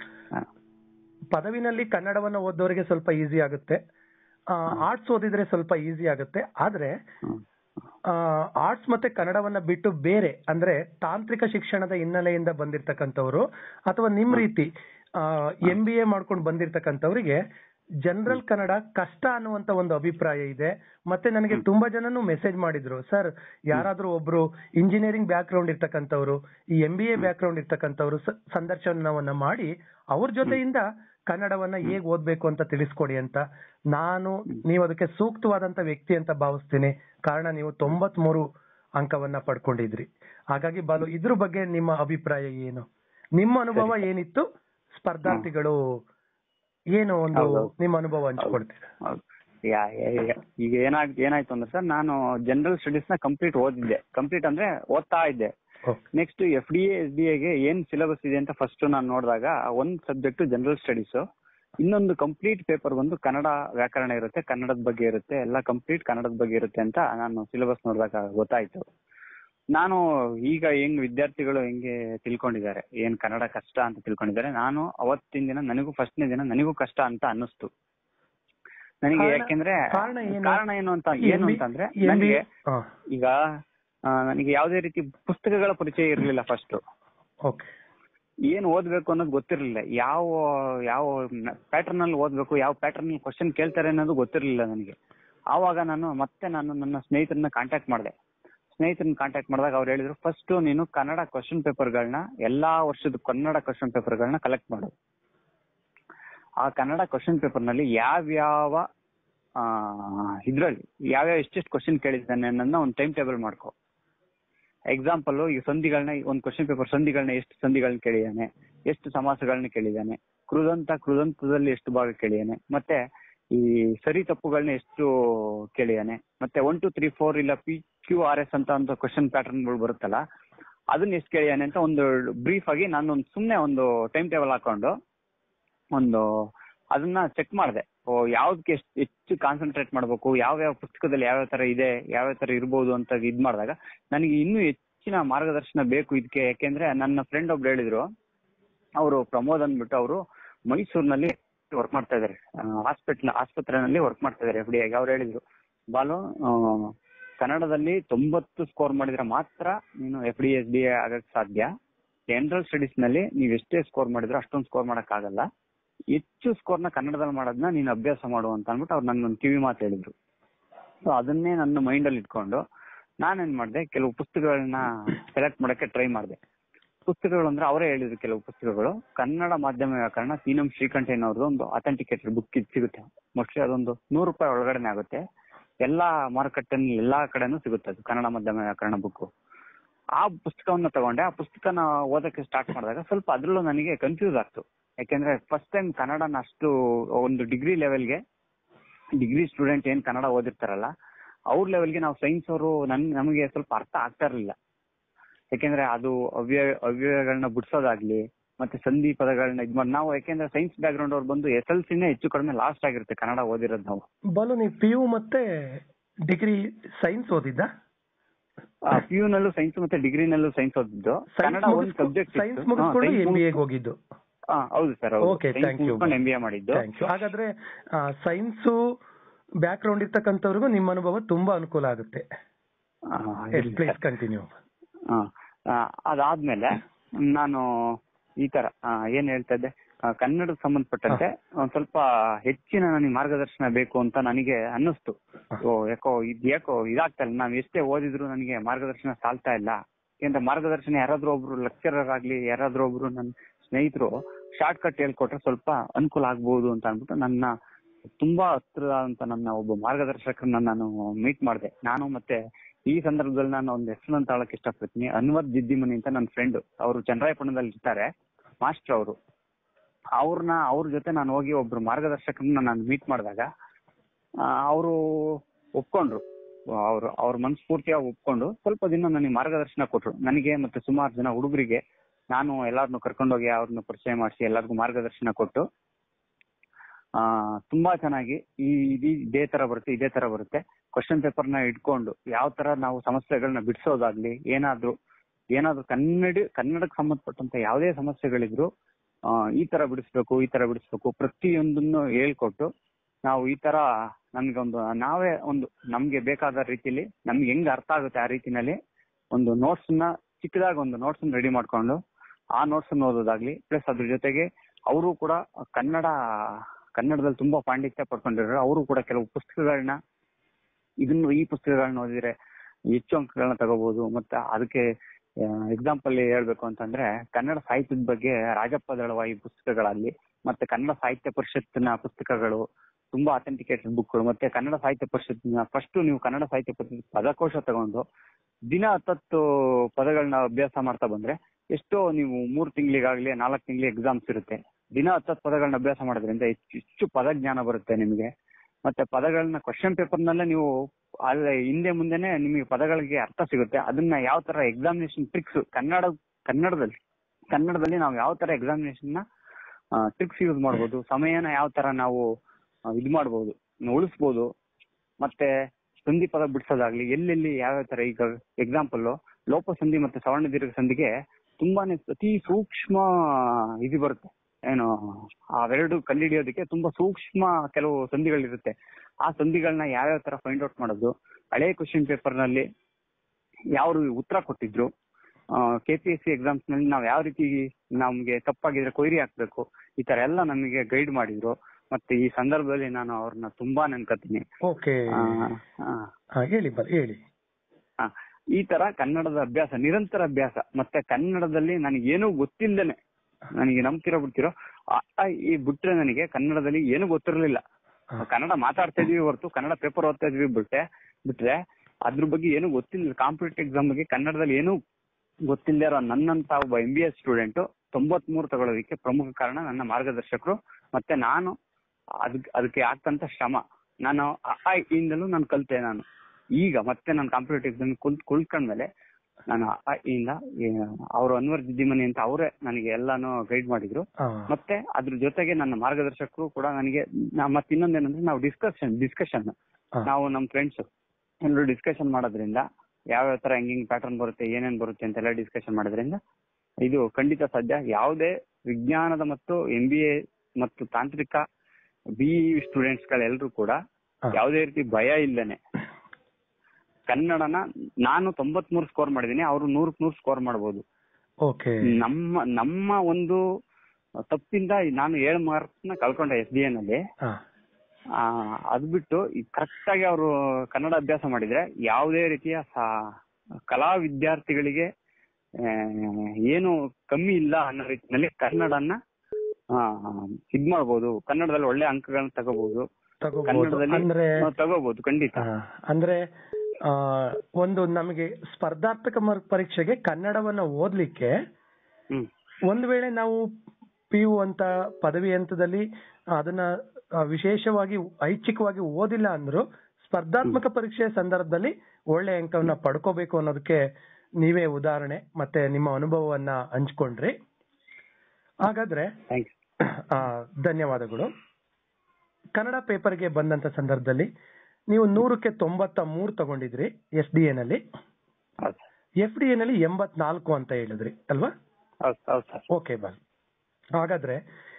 ಪದವಿನಲ್ಲಿ ಕನ್ನಡವನ್ನು ಓದೋರಿಗೆ ಸ್ವಲ್ಪ ಈಸಿ ಆಗುತ್ತೆ ಆರ್ಟ್ಸ್ ಓದಿದ್ರೆ ಸ್ವಲ್ಪ ಈಸಿ ಆಗುತ್ತೆ ಆದ್ರೆ ಆರ್ಟ್ಸ್ ಮತ್ತೆ ಕನ್ನಡವನ್ನ ಬಿಟ್ಟು ಬೇರೆ ಅಂದ್ರೆ ತಾಂತ್ರಿಕ ಶಿಕ್ಷಣದ ಹಿನ್ನೆಲೆಯಿಂದ ಬಂದಿರತಕ್ಕಂಥವ್ರು ಅಥವಾ ನಿಮ್ ರೀತಿ ಎಂ ಬಿ ಎ ಮಾಡ್ಕೊಂಡು ಬಂದಿರತಕ್ಕಂಥವ್ರಿಗೆ ಜನರಲ್ ಕನ್ನಡ ಕಷ್ಟ ಅನ್ನುವಂತ ಒಂದು ಅಭಿಪ್ರಾಯ ಇದೆ ಮತ್ತೆ ನನಗೆ ತುಂಬಾ ಜನನು ಮೆಸೇಜ್ ಮಾಡಿದ್ರು ಸರ್ ಯಾರಾದ್ರೂ ಒಬ್ರು ಇಂಜಿನಿಯರಿಂಗ್ ಬ್ಯಾಕ್ ಗ್ರೌಂಡ್ ಇರ್ತಕ್ಕಂಥವ್ರು ಈ M B A background ಇರ್ತಕ್ಕಂಥವ್ರು ಸ- ಸಂದರ್ಶನವನ್ನ ಮಾಡಿ ಅವ್ರ ಜೊತೆಯಿಂದ ಕನ್ನಡವನ್ನ ಹೇಗ್ ಓದ್ಬೇಕು ಅಂತ ತಿಳಿಸ್ಕೊಡಿ ಅಂತ ನಾನು ನೀವು ಅದಕ್ಕೆ ಸೂಕ್ತವಾದಂತ ವ್ಯಕ್ತಿ ಅಂತ ಭಾವಿಸ್ತೀನಿ ಕಾರಣ ನೀವು ತೊಂಬತ್ ಮೂರು ಅಂಕವನ್ನ ಪಡ್ಕೊಂಡಿದ್ರಿ ಹಾಗಾಗಿ ಬಾಲು ಇದ್ರ ಬಗ್ಗೆ ನಿಮ್ಮ ಅಭಿಪ್ರಾಯ ಏನು ನಿಮ್ಮ ಅನುಭವ ಏನಿತ್ತು ಸ್ಪರ್ಧಾರ್ಥಿಗಳು ಏನು ಒಂದು ಹೌದೌದು. ನಿಮ್ಮ ಅನುಭವ ಹಂಚ್ಕೊಳ್ತೀರಾ ಹೌದು. ಯಾ- ಯಾ- ಯಾ- ಈಗ ಏನಾಗ್ ಏನಾಯ್ತು ಅಂದ್ರೆ ಸರ್ ನಾನು ಜನರಲ್ ಸ್ಟಡೀಸ್ ನ ಕಂಪ್ಲೀಟ್ ಓದಿದ್ದೆ ಕಂಪ್ಲೀಟ್ ಅಂದ್ರೆ ಓದ್ತಾ ಇದ್ದೆ okay next F D S D ಎಗೆ ಏನ್ ಸಿಲೆಬಸ್ ಇದೆ ಅಂತ ಫಸ್ಟ್ ನಾನು ನೋಡಿದಾಗ ಒಂದ್ ಸಬ್ಜೆಕ್ಟ್ ಜನರಲ್ ಸ್ಟಡೀಸ್ ಇನ್ನೊಂದು ಕಂಪ್ಲೀಟ್ ಪೇಪರ್ ಬಂದು ಕನ್ನಡ ವ್ಯಾಕರಣ ಇರುತ್ತೆ ಕನ್ನಡದ ಬಗ್ಗೆ ಇರುತ್ತೆ ಎಲ್ಲ ಕಂಪ್ಲೀಟ್ ಕನ್ನಡದ ಬಗ್ಗೆ ಇರುತ್ತೆ ಅಂತ ನಾನು ಸಿಲೆಬಸ್ ನೋಡಿದಾಗ ಗೊತ್ತಾಯ್ತು ನಾನು ಈಗ ಹೆಂಗ್ ವಿದ್ಯಾರ್ಥಿಗಳು ಹೆಂಗೆ ತಿಳ್ಕೊಂಡಿದ್ದಾರೆ ಏನ್ ಕನ್ನಡ ಕಷ್ಟ ಅಂತ ತಿಳ್ಕೊಂಡಿದ್ದಾರೆ ನಾನು ಅವತ್ತಿನ ದಿನ ನನಗೂ ಫಸ್ಟ್ನೇ ದಿನ ನನಗೂ ಕಷ್ಟ ಅಂತ ಅನ್ನಿಸ್ತು ನನಗೆ ಕಾರಣ- ಯಾಕೆಂದ್ರೆ ಕಾರಣ ಏನು? ಕಾರಣ ಏನು ಅಂತ ಏನು ಅಂತಂದ್ರೆ MBA ನನಗೆ ಹಾ, ಈಗ ಆ, ನನಗೆ ಯಾವುದೇ ರೀತಿ ಪುಸ್ತಕಗಳ ಪರಿಚಯ ಇರಲಿಲ್ಲ ಫಸ್ಟ್ ಓಕೆ ಏನ್ ಓದ್ಬೇಕು ಅನ್ನೋದು ಗೊತ್ತಿರಲಿಲ್ಲ ಯಾವ ಯಾವ ಪ್ಯಾಟರ್ನ್ ಅಲ್ಲಿ ಓದ್ಬೇಕು ಯಾವ ಪ್ಯಾಟರ್ನ್ ಕ್ವಶನ್ ಕೇಳ್ತಾರೆ ಅನ್ನೋದು ಗೊತ್ತಿರಲಿಲ್ಲ ನನಗೆ ಆವಾಗ ನಾನು ಮತ್ತೆ ನಾನು ನನ್ನ ಸ್ನೇಹಿತರನ್ನ ಕಾಂಟ್ಯಾಕ್ಟ್ ಮಾಡಿದೆ ಸ್ನೇಹಿತರನ್ನ ಕಾಂಟ್ಯಾಕ್ಟ್ ಮಾಡಿದಾಗ ಅವ್ರು ಹೇಳಿದ್ರು ಫಸ್ಟ್ ನೀನು ಕನ್ನಡ ಕ್ವಶನ್ ಪೇಪರ್ಗಳನ್ನ ಎಲ್ಲಾ ವರ್ಷದ ಕನ್ನಡ ಕ್ವಶನ್ ಪೇಪರ್ಗಳನ್ನ ಕಲೆಕ್ಟ್ ಮಾಡು ಆ ಕನ್ನಡ ಕ್ವಶನ್ ಪೇಪರ್ ನಲ್ಲಿ ಯಾವ್ಯಾವ ಆ, ಇದ್ರಲ್ಲಿ ಯಾವ್ಯಾವ ಎಷ್ಟೆಷ್ಟು ಕ್ವಶನ್ ಕೇಳಿದ್ದಾನೆ ಅನ್ನೋದನ್ನ ಒಂದು ಟೈಮ್ ಟೇಬಲ್ ಮಾಡ್ಕೊ ಎಕ್ಸಾಂಪಲ್ ಈ ಸಂಧಿಗಳನ್ನ ಒಂದು ಕ್ವಶನ್ ಪೇಪರ್ ಸಂಧಿಗಳನ್ನ ಎಷ್ಟು ಸಂಧಿಗಳನ್ನ ಕೇಳಿದಾನೆ ಎಷ್ಟು ಸಮಾಸಗಳನ್ನ ಕೇಳಿದಾನೆ ಕೃದಂತ ಕೃದಂತದಲ್ಲಿ ಎಷ್ಟು ಭಾಗ ಕೇಳಿದಾನೆ ಮತ್ತೆ ಈ ಸರಿ ತಪ್ಪುಗಳನ್ನ ಎಷ್ಟು ಕೇಳಿದಾನೆ ಮತ್ತೆ ಒನ್ ಟು ತ್ರೀ ಫೋರ್ ಇಲ್ಲ ಪಿ ಕ್ಯೂ ಆರ್ ಎಸ್ ಅಂತ ಒಂದು ಕ್ವಶನ್ ಪ್ಯಾಟರ್ನ್ಗಳು ಬರುತ್ತಲ್ಲ ಅದನ್ನ ಎಷ್ಟು ಕೇಳಿದಾನೆ ಅಂತ ಒಂದು ಬ್ರೀಫ್ ಆಗಿ ನಾನು ಒಂದು ಸುಮ್ನೆ ಒಂದು ಟೈಮ್ ಟೇಬಲ್ ಹಾಕೊಂಡು ಒಂದು ಅದನ್ನ ಚೆಕ್ ಮಾಡಿದೆ ಓ ಯಾವ್ದಕ್ಕೆ ಎಷ್ಟು ಹೆಚ್ಚು ಕಾನ್ಸಂಟ್ರೇಟ್ ಮಾಡಬೇಕು ಯಾವ ಯಾವ ಪುಸ್ತಕದಲ್ಲಿ ಯಾವ್ಯಾವ ತರ ಇದೆ ಯಾವ್ಯಾವ ತರ ಇರ್ಬೋದು ಅಂತ ಇದ್ ಮಾಡಿದಾಗ ನನಗೆ ಇನ್ನೂ ಹೆಚ್ಚಿನ ಮಾರ್ಗದರ್ಶನ ಬೇಕು ಇದಕ್ಕೆ ಯಾಕೆಂದ್ರೆ ನನ್ನ ಫ್ರೆಂಡ್ ಒಬ್ರು ಹೇಳಿದ್ರು ಅವರು ಪ್ರಮೋದ್ ಅಂದ್ಬಿಟ್ಟು ಅವರು ಮೈಸೂರಿನಲ್ಲಿ ವರ್ಕ್ ಮಾಡ್ತಾ ಇದಾರೆ ಹಾಸ್ಪಿಟಲ್ ಆಸ್ಪತ್ರೆನಲ್ಲಿ ವರ್ಕ್ ಮಾಡ್ತಾ ಇದಾರೆ ಎಫ್ ಡಿ ಆಗಿ ಅವ್ರು ಹೇಳಿದ್ರು ಬಾಲು ಆ, ಕನ್ನಡದಲ್ಲಿ ತೊಂಬತ್ತು ಸ್ಕೋರ್ ಮಾಡಿದ್ರೆ ಮಾತ್ರ ನೀನು ಎಫ್ ಡಿ ಎಸ್ ಡಿ ಆಗಕ್ ಸಾಧ್ಯ ಜನರಲ್ ಸ್ಟಡೀಸ್ ನಲ್ಲಿ ನೀವ್ ಎಷ್ಟೇ ಸ್ಕೋರ್ ಮಾಡಿದ್ರು ಅಷ್ಟೊಂದು ಸ್ಕೋರ್ ಮಾಡಕ್ ಆಗಲ್ಲ ಹೆಚ್ಚು ಸ್ಕೋರ್ನ ಕನ್ನಡದಲ್ಲಿ ಮಾಡೋದನ್ನ ನೀನು ಅಭ್ಯಾಸ ಮಾಡು ಅಂತ ಅಂದ್ಬಿಟ್ಟು ಅವ್ರು ನನ್ಗೊಂದು ಕಿವಿ ಮಾತು ಹೇಳಿದ್ರು ಸೊ ಅದನ್ನೇ ನನ್ನ ಮೈಂಡ್ ಅಲ್ಲಿ ಇಟ್ಕೊಂಡು ನಾನೇನ್ ಮಾಡಿದೆ ಕೆಲವು ಪುಸ್ತಕಗಳನ್ನ ಸೆಲೆಕ್ಟ್ ಮಾಡಕ್ಕೆ ಟ್ರೈ ಮಾಡಿದೆ ಪುಸ್ತಕಗಳು ಅಂದ್ರೆ ಅವರೇ ಹೇಳಿದ್ರು ಕೆಲವು ಪುಸ್ತಕಗಳು ಕನ್ನಡ ಮಾಧ್ಯಮ ವ್ಯಾಕರಣ ತೀನಂ ಶ್ರೀಕಂಠಯ್ಯನವ್ರದ್ದು ಒಂದು ಅಥೆಂಟಿಕೇಟೆಡ್ ಬುಕ್ ಇದು ಸಿಗುತ್ತೆ ಮೋಸ್ಟ್ಲಿ ಅದೊಂದು ನೂರು ರೂಪಾಯಿ ಒಳಗಡೆನೆ ಆಗುತ್ತೆ ಎಲ್ಲಾ ಮಾರುಕಟ್ಟೆನಲ್ಲಿ ಎಲ್ಲಾ ಕಡೆನೂ ಸಿಗುತ್ತೆ ಅದು ಕನ್ನಡ ಮಾಧ್ಯಮ ವ್ಯಾಕರಣ ಬುಕ್ ಆ ಪುಸ್ತಕವನ್ನ ತಗೊಂಡೆ ಆ ಪುಸ್ತಕನ ಓದಕ್ಕೆ ಸ್ಟಾರ್ಟ್ ಮಾಡಿದಾಗ ಸ್ವಲ್ಪ ಅದ್ರಲ್ಲೂ ನನಗೆ ಕನ್ಫ್ಯೂಸ್ ಆಗ್ತು ಯಾಕೆಂದ್ರೆ ಫಸ್ಟ್ ಟೈಮ್ ಕನ್ನಡನ ಅಷ್ಟು ಒಂದು ಡಿಗ್ರಿ ಲೆವೆಲ್ಗೆ ಡಿಗ್ರಿ ಸ್ಟೂಡೆಂಟ್ ಏನ್ ಕನ್ನಡ ಓದಿರ್ತಾರಲ್ಲ ಅವ್ರ ಲೆವೆಲ್ಗೆ ನಾವು ಸೈನ್ಸ್ ಅವರು ನನ್ ನಮಗೆ ಸ್ವಲ್ಪ ಅರ್ಥ ಆಗ್ತಾ ಇರ್ಲಿಲ್ಲ ಯಾಕೆಂದ್ರೆ ಅದು ಅವ್ಯಯ ಅವ್ಯಯಗಳನ್ನ ಬಿಡ್ಸೋದಾಗ್ಲಿ ಮತ್ತೆ ಸಂಧಿ ಪದಗಳನ್ನ ಇದ್ ಮಾಡಿ ನಾವು ಯಾಕೆಂದ್ರೆ ಸೈನ್ಸ್ ಬ್ಯಾಕ್ ಗ್ರೌಂಡ್ ಅವ್ರು ಬಂದು ಎಸ್ ಎಲ್ ಸಿನೇ ಹೆಚ್ಚು ಕಡಿಮೆ ಲಾಸ್ಟ್ ಆಗಿರುತ್ತೆ ಕನ್ನಡ ಓದಿರೋದು ನಾವು ಬಾಲು ನೀವು ಪಿ ಯು ಮತ್ತೆ ಡಿಗ್ರಿ ಸೈನ್ಸ್ ಓದಿದ್ದ ಪಿ ಯು ನಲ್ಲೂ ಸೈನ್ಸ್ ಮತ್ತೆ ಡಿಗ್ರಿನಲ್ಲೂ ಸೈನ್ಸ್ ಓದಿದ್ದು ಕನ್ನಡ ಒಂದು ಸಬ್ಜೆಕ್ಟ್ ಸೈನ್ಸ್ ಮುಗಿಸ್ಕೊಂಡು ಎಂ ಬಿ ಎಗೆ ಹೋಗಿದ್ದು ಹೌದು sir Okay, thank you. M B A ಮಾಡಿದ್ದು ಥ್ಯಾಂಕ್ ಯು ಹಾಗಾದ್ರೆ ಸೈನ್ಸ್ ಬ್ಯಾಕ್ ಗ್ರೌಂಡ್ ಇರ್ತಕ್ಕಂಥವ್ರಿಗೂ ನಿಮ್ಮ ಅನುಭವ ತುಂಬಾ ಅನುಕೂಲ ಆಗುತ್ತೆ ಆ, ಇರ್ಲಿ ಪ್ಲೀಸ್ sir. ಕಂಟಿನ್ಯೂ ಆ, ಆ, ಅದಾದ್ಮೇಲೆ ನಾನು ಈ ತರ ಆ, ಏನ್ ಹೇಳ್ತಾ ಇದ್ದೆ ಆ, ಕನ್ನಡಕ್ಕೆ ಸಂಬಂಧಪಟ್ಟಂತೆ ಒಂದ್ ಸ್ವಲ್ಪ ಹೆಚ್ಚಿನ ನನಗೆ ಮಾರ್ಗದರ್ಶನ ಬೇಕು ಅಂತ ನನಗೆ ಅನ್ನಿಸ್ತು ಓ ಯಾಕೋ ಇದ್ ಯಾಕೋ ಇದಾಗ್ತಾ ಇಲ್ಲ ನಾವ್ ಎಷ್ಟೇ ಓದಿದ್ರು ನನಗೆ ಮಾರ್ಗದರ್ಶನ ಸಾಲ್ತಾ ಇಲ್ಲ ಯಾಕಂದ್ರೆ ಮಾರ್ಗದರ್ಶನ ಯಾರಾದ್ರೂ ಒಬ್ರು ಲೆಕ್ಚರರ್ ಆಗ್ಲಿ ಯಾರಾದ್ರೂ ಒಬ್ರು ನನ್ನ ಸ್ನೇಹಿತರು ಶಾರ್ಟ್ ಕಟ್ ಹೇಳ್ಕೊಟ್ರೆ ಸ್ವಲ್ಪ ಅನುಕೂಲ ಆಗ್ಬಹುದು ಅಂತ ಅನ್ಬಿಟ್ಟು ನನ್ನ ತುಂಬಾ ಹತ್ರ ಅಂತ ನನ್ನ ಒಬ್ಬ ಮಾರ್ಗದರ್ಶಕರನ್ನ ನಾನು ಮೀಟ್ ಮಾಡಿದೆ ನಾನು ಮತ್ತೆ ಈ ಸಂದರ್ಭದಲ್ಲಿ ನಾನು ಒಂದು ಹೆಸರನ್ನ ತಾಳಕ್ ಇಷ್ಟಪಡ್ತೀನಿ ಅನ್ವರ್ ಜಿದ್ದಿಮನಿ ಅಂತ ನನ್ನ ಫ್ರೆಂಡ್ ಅವರು ಚಂದ್ರಾಯಪಟ್ಟಣದಲ್ಲಿ ಇರ್ತಾರೆ ಮಾಸ್ಟರ್ ಅವರು ಅವ್ರನ್ನ ಅವ್ರ ಜೊತೆ ನಾನು ಹೋಗಿ ಒಬ್ರು ಮಾರ್ಗದರ್ಶಕರನ್ನ ನಾನು ಮೀಟ್ ಮಾಡಿದಾಗ ಅವರು ಒಪ್ಕೊಂಡ್ರು ಅವ್ರು ಅವ್ರ ಮನಸ್ಫೂರ್ತಿಯಾಗಿ ಒಪ್ಕೊಂಡು ಸ್ವಲ್ಪ ದಿನ ನನಗೆ ಮಾರ್ಗದರ್ಶನ ಕೊಟ್ರು ನನಗೆ ಮತ್ತೆ ಸುಮಾರು ಜನ ಹುಡುಗರಿಗೆ ನಾನು ಎಲ್ಲಾರನ್ನು ಕರ್ಕೊಂಡೋಗಿ ಅವ್ರನ್ನ ಪರಿಚಯ ಮಾಡಿಸಿ ಎಲ್ಲರಿಗೂ ಮಾರ್ಗದರ್ಶನ ಕೊಟ್ಟು ಆ ತುಂಬಾ ಚೆನ್ನಾಗಿ ಈ ಇದು ಇದೇ ತರ ಬರುತ್ತೆ ಇದೇ ತರ ಬರುತ್ತೆ ಕ್ವಶನ್ ಪೇಪರ್ ನ ಇಟ್ಕೊಂಡು ಯಾವ ತರ ನಾವು ಸಮಸ್ಯೆಗಳನ್ನ ಬಿಡಿಸೋದಾಗ್ಲಿ ಏನಾದ್ರೂ ಏನಾದ್ರೂ ಕನ್ನಡ ಕನ್ನಡಕ್ಕೆ ಸಂಬಂಧಪಟ್ಟಂತ ಯಾವುದೇ ಸಮಸ್ಯೆಗಳಿದ್ರು ಆ, ಈ ತರ ಬಿಡಿಸ್ಬೇಕು ಈ ತರ ಬಿಡಿಸ್ಬೇಕು ಪ್ರತಿಯೊಂದನ್ನು ಹೇಳ್ಕೊಟ್ಟು ನಾವು ಈ ತರ ನಮ್ಗೆ ಒಂದು ನಾವೇ ಒಂದು ನಮ್ಗೆ ಬೇಕಾದ ರೀತಿಲಿ ನಮ್ಗೆ ಹೆಂಗ್ ಅರ್ಥ ಆಗುತ್ತೆ ಆ ರೀತಿನಲ್ಲಿ ಒಂದು ನೋಟ್ಸ್ ನ ಚಿಕ್ಕದಾಗಿ ಒಂದು ನೋಟ್ಸ್ ರೆಡಿ ಮಾಡ್ಕೊಂಡು ಆ ನೋಟ್ಸ್ ಓದೋದಾಗ್ಲಿ ಪ್ಲಸ್ ಅದ್ರ ಜೊತೆಗೆ ಅವರು ಕೂಡ ಕನ್ನಡ ಕನ್ನಡದಲ್ಲಿ ತುಂಬಾ ಪಾಂಡಿತ್ಯ ಪಡ್ಕೊಂಡಿರೋ ಅವರು ಕೂಡ ಕೆಲವು ಪುಸ್ತಕಗಳನ್ನ ಇದನ್ನು ಈ ಪುಸ್ತಕಗಳನ್ನ ಓದಿದ್ರೆ ಹೆಚ್ಚು ಅಂಕಗಳನ್ನ ತಗೋಬಹುದು ಮತ್ತೆ ಅದಕ್ಕೆ ಎಕ್ಸಾಂಪಲ್ ಹೇಳ್ಬೇಕು ಅಂತಂದ್ರೆ ಕನ್ನಡ ಸಾಹಿತ್ಯದ ಬಗ್ಗೆ ರಾಜಪ್ಪ ದಳವಾಯಿ ಪುಸ್ತಕಗಳಲ್ಲಿ ಮತ್ತೆ ಕನ್ನಡ ಸಾಹಿತ್ಯ ಪರಿಷತ್ತಿನ ಪುಸ್ತಕಗಳು ತುಂಬಾ ಅಥೆಂಟಿಕೇಟೆಡ್ ಬುಕ್ಗಳು ಮತ್ತೆ ಕನ್ನಡ ಸಾಹಿತ್ಯ ಪರಿಷತ್ತಿನ ಫಸ್ಟ್ ನೀವು ಕನ್ನಡ ಸಾಹಿತ್ಯ ಪರಿಷತ್ ಪದಕೋಶ ತಗೊಂಡು ದಿನ ಹತ್ತತ್ತು ಪದಗಳನ್ನ ಅಭ್ಯಾಸ ಮಾಡ್ತಾ ಬಂದ್ರೆ ಎಷ್ಟೋ ನೀವು ಮೂರ್ ತಿಂಗಳಿಗಾಗ್ಲಿ ನಾಲ್ಕು ತಿಂಗಳಿಗೆ ಎಕ್ಸಾಮ್ಸ್ ಇರುತ್ತೆ ದಿನ ಹತ್ತತ್ತು ಪದಗಳನ್ನ ಅಭ್ಯಾಸ ಮಾಡೋದ್ರಿಂದ ಹೆಚ್ಚು ಹೆಚ್ಚು ಪದ ಜ್ಞಾನ ಬರುತ್ತೆ ನಿಮಗೆ ಮತ್ತೆ ಪದಗಳನ್ನ ಕ್ವಶನ್ ಪೇಪರ್ ನಲ್ಲೇ ನೀವು ಅಲ್ಲಿ ಹಿಂದೆ ಮುಂದೆನೆ ನಿಮಗೆ ಪದಗಳಿಗೆ ಅರ್ಥ ಸಿಗುತ್ತೆ ಅದನ್ನ ಯಾವ ತರ ಎಕ್ಸಾಮಿನೇಷನ್ ಟ್ರಿಕ್ಸ್ ಕನ್ನಡ ಕನ್ನಡದಲ್ಲಿ ಕನ್ನಡದಲ್ಲಿ ನಾವು ಯಾವ ತರ ಎಕ್ಸಾಮಿನೇಷನ್ ನ ಟ್ರಿಕ್ಸ್ ಯೂಸ್ ಮಾಡ್ಬೋದು ಸಮಯನ ಯಾವ ತರ ನಾವು ಆ, ಇದ್ ಮಾಡ್ಬೋದು ಉಳಿಸ್ಬೋದು ಮತ್ತೆ ಸಂಧಿ ಪದ ಬಿಡಿಸೋದಾಗ್ಲಿ ಎಲ್ಲೆಲ್ಲಿ ಯಾವ್ಯಾವ ತರ ಈಗ ಎಕ್ಸಾಂಪಲ್ ಲೋಪ ಸಂಧಿ ಮತ್ತೆ ಸವರ್ಣ ದೀರ್ಘ ಸಂಧಿಗೆ ತುಂಬಾನೇ ಅತಿ ಸೂಕ್ಷ್ಮ ಇದು ಬರುತ್ತೆ ಏನು ಅವೆರಡು ಕಂಡುಹಿಡಿಯೋದಕ್ಕೆ ತುಂಬಾ ಸೂಕ್ಷ್ಮ ಕೆಲವು ಸಂಧಿಗಳಿರುತ್ತೆ ಆ ಸಂಧಿಗಳನ್ನ ಯಾವ್ಯಾವ ತರ ಫೈಂಡ್ ಔಟ್ ಮಾಡೋದು ಹಳೆ ಕ್ವಶನ್ ಪೇಪರ್ ನಲ್ಲಿ ಯಾವ ಉತ್ತರ ಕೊಟ್ಟಿದ್ರು K P S C exams ನಲ್ಲಿ ನಾವ್ ಯಾವ ರೀತಿ ನಮ್ಗೆ ತಪ್ಪಾಗಿದ್ರೆ ಕೊಯ್ರಿ ಹಾಕ್ಬೇಕು ಈ ತರ ಎಲ್ಲ ನಮಗೆ ಗೈಡ್ ಮಾಡಿದ್ರು ಮತ್ತೆ ಈ ಸಂದರ್ಭದಲ್ಲಿ ನಾನು ಅವ್ರನ್ನ ತುಂಬಾ ನೆನ್ಕತೀನಿ ಓಕೆ ಆ, ಆ, ಹೇಳಿ ಬಲ್ ಹೇಳಿ ಆ, ಈ ತರ ಕನ್ನಡದ ಅಭ್ಯಾಸ ನಿರಂತರ ಅಭ್ಯಾಸ ಮತ್ತೆ ಕನ್ನಡದಲ್ಲಿ ನನಗೆ ಏನೂ ಗೊತ್ತಿಲ್ಲದೇನೆ ನನಗೆ ನಂಬ್ತಿರೋ ಬಿಡ್ತಿರೋ ಆ, ಆ, ಈ ಬಿಟ್ರೆ ನನಗೆ ಕನ್ನಡದಲ್ಲಿ ಏನು ಗೊತ್ತಿರಲಿಲ್ಲ ಹಾ. ಕನ್ನಡ ಮಾತಾಡ್ತಾ ಇದೀವಿ ಹೊರತು ಕನ್ನಡ ಪೇಪರ್ ಓದ್ತಾ ಇದೀವಿ ಬಿಟ್ಟೆ ಬಿಟ್ರೆ ಅದ್ರ ಬಗ್ಗೆ ಏನು ಗೊತ್ತಿಲ್ಲ ಕಾಂಪಿಟೇಟಿವ್ ಎಕ್ಸಾಮ್ ಬಗ್ಗೆ ಕನ್ನಡದಲ್ಲಿ ಏನು ಗೊತ್ತಿಲ್ಲದೆ ಇರೋ ನನ್ನಂತ ಒಬ್ಬ ಎಂ ಬಿ ಎಸ್ ಸ್ಟೂಡೆಂಟ್ ತೊಂಬತ್ ಮೂರು ತಗೊಳ್ಳೋದಕ್ಕೆ ಪ್ರಮುಖ ಕಾರಣ ನನ್ನ ಮಾರ್ಗದರ್ಶಕರು ಮತ್ತೆ ನಾನು ಅದಕ್ಕೆ ಅದಕ್ಕೆ ಆಗ್ತಂತ ಶ್ರಮ ನಾನು ಅ, ಆ, ಇ ಇಂದಲೂ ನಾನು ಕಲಿತೆ ನಾನು ಈಗ ಮತ್ತೆ ನಾನು ಕಾಂಪಿಟೇಟಿವ್ ಎಕ್ಸಾಮ್ ಕುಲ್ ಕುಳ್ಕೊಂಡ್ಮೇಲೆ ನಾನು ಅ, ಆ, ಇ ಇಂದ ಅವರು ಅನ್ವರ್ ಜಿದ್ದಿಮನಿ ಅಂತ ಅವರೇ ನನಗೆ ಎಲ್ಲಾನು ಗೈಡ್ ಮಾಡಿದ್ರು ಆ, ಮತ್ತೆ ಅದ್ರ ಜೊತೆಗೆ ನನ್ನ ಮಾರ್ಗದರ್ಶಕರು ಕೂಡ ನನಗೆ ನಾ- ಮತ್ತೆ ಇನ್ನೊಂದೇನಂದ್ರೆ ನಾವು ಡಿಸ್ಕಷನ್ ಡಿಸ್ಕಷನ್ ಆ. ನಾವು ನಮ್ಮ ಫ್ರೆಂಡ್ಸ್ ಎಲ್ಲರೂ ಡಿಸ್ಕಷನ್ ಮಾಡೋದ್ರಿಂದ ಯಾವ್ಯಾವ ತರ ಹೆಂಗ್ ಪ್ಯಾಟರ್ನ್ ಬರುತ್ತೆ ಏನೇನ್ ಬರುತ್ತೆ ಅಂತೆಲ್ಲ ಡಿಸ್ಕಷನ್ ಮಾಡೋದ್ರಿಂದ ಇದು ಖಂಡಿತ ಸಾಧ್ಯ ಯಾವುದೇ ವಿಜ್ಞಾನದ ಮತ್ತು ಎಂ ಬಿ ಎ ಮತ್ತು ತಾಂತ್ರಿಕ ಬಿ ಸ್ಟೂಡೆಂಟ್ಸ್ ಗಳೆಲ್ಲರೂ ಕೂಡ ಆ. ಯಾವುದೇ ರೀತಿ ಭಯ ಇಲ್ಲನೆ ಕನ್ನಡನ ನಾನು ತೊಂಬತ್ ಮೂರು ಸ್ಕೋರ್ ಮಾಡಿದೀನಿ ಅವರು ನೂರಕ್ ನೂರು ಸ್ಕೋರ್ ಮಾಡಬಹುದು ಓಕೆ ನಮ್ಮ ನಮ್ಮ ಒಂದು ತಪ್ಪಿಂದ ನಾನು ಏಳು ಮಾರ್ಕ್ಸ್ ನ ಕಳ್ಕೊಂಡೆ ಎಸ್ ಡಿ ಎನ್ ಅಲ್ಲಿ ಆ, ಆ, ಅದ್ ಬಿಟ್ಟು ಕರೆಕ್ಟ್ ಆಗಿ ಅವರು ಕನ್ನಡ ಅಭ್ಯಾಸ ಮಾಡಿದ್ರೆ ಯಾವುದೇ ರೀತಿಯ ಸಾ- ಕಲಾ ವಿದ್ಯಾರ್ಥಿಗಳಿಗೆ ಆ, ಏನು ಕಮ್ಮಿ ಇಲ್ಲ ಅನ್ನೋ ರೀತಿಯಲ್ಲಿ ಕನ್ನಡನ ಆ, ಇದ್ ಮಾಡ್ಬೋದು ಕನ್ನಡದಲ್ಲಿ ಒಳ್ಳೆ ಅಂಕಗಳನ್ನ ತಗೋಬಹುದು ತಗೋಬಹುದು ಕನ್ನಡದಲ್ಲಿ ಅಂದ್ರೆ ನಾವು ತಗೋಬಹುದು ಖಂಡಿತ ಆ, ಅಂದ್ರೆ ಆ, ಒಂದು ನಮಗೆ ಸ್ಪರ್ಧಾತ್ಮಕ ಮರ್- ಪರೀಕ್ಷೆಗೆ ಕನ್ನಡವನ್ನ ಓದ್ಲಿಕ್ಕೆ ಹ್ಮ್ ಒಂದ್ ವೇಳೆ ನಾವು ಪಿ ಯು ಅಂತ ಪದವಿ ಹಂತದಲ್ಲಿ ಅದನ್ನ ಆ, ವಿಶೇಷವಾಗಿ ಐಚ್ಛಿಕವಾಗಿ ಓದಿಲ್ಲ ಅಂದ್ರು ಸ್ಪರ್ಧಾತ್ಮಕ ಪರೀಕ್ಷೆಯ ಸಂದರ್ಭದಲ್ಲಿ ಒಳ್ಳೆ ಅಂಕವನ್ನ ಪಡ್ಕೋಬೇಕು ಅನ್ನೋದಕ್ಕೆ ನೀವೇ ಉದಾಹರಣೆ ಮತ್ತೆ ನಿಮ್ಮ ಅನುಭವವನ್ನ ಹಂಚ್ಕೊಂಡ್ರಿ ಹಾಗಾದ್ರೆ ಥ್ಯಾಂಕ್ಸ್ ಆ, ಧನ್ಯವಾದಗಳು ಕನ್ನಡ ಪೇಪರ್ಗೆ ಬಂದಂತ ಸಂದರ್ಭದಲ್ಲಿ ನೀವು ನೂರಕ್ಕೆ ತೊಂಬತ್ತ ಮೂರು ತಗೊಂಡಿದ್ರಿ ಎಸ್ ಡಿ ನಲ್ಲಿ ಹೌದು ಎಫ್ ಡಿ ನಲ್ಲಿ ಎಂಬತ್ನಾಲ್ಕು ಅಂತ ಹೇಳಿದ್ರಿ ಅಲ್ವಾ ಹೌದು ಹೌದು ಸರ್ ಓಕೆ ಬಲ್ ಹಾಗಾದ್ರೆ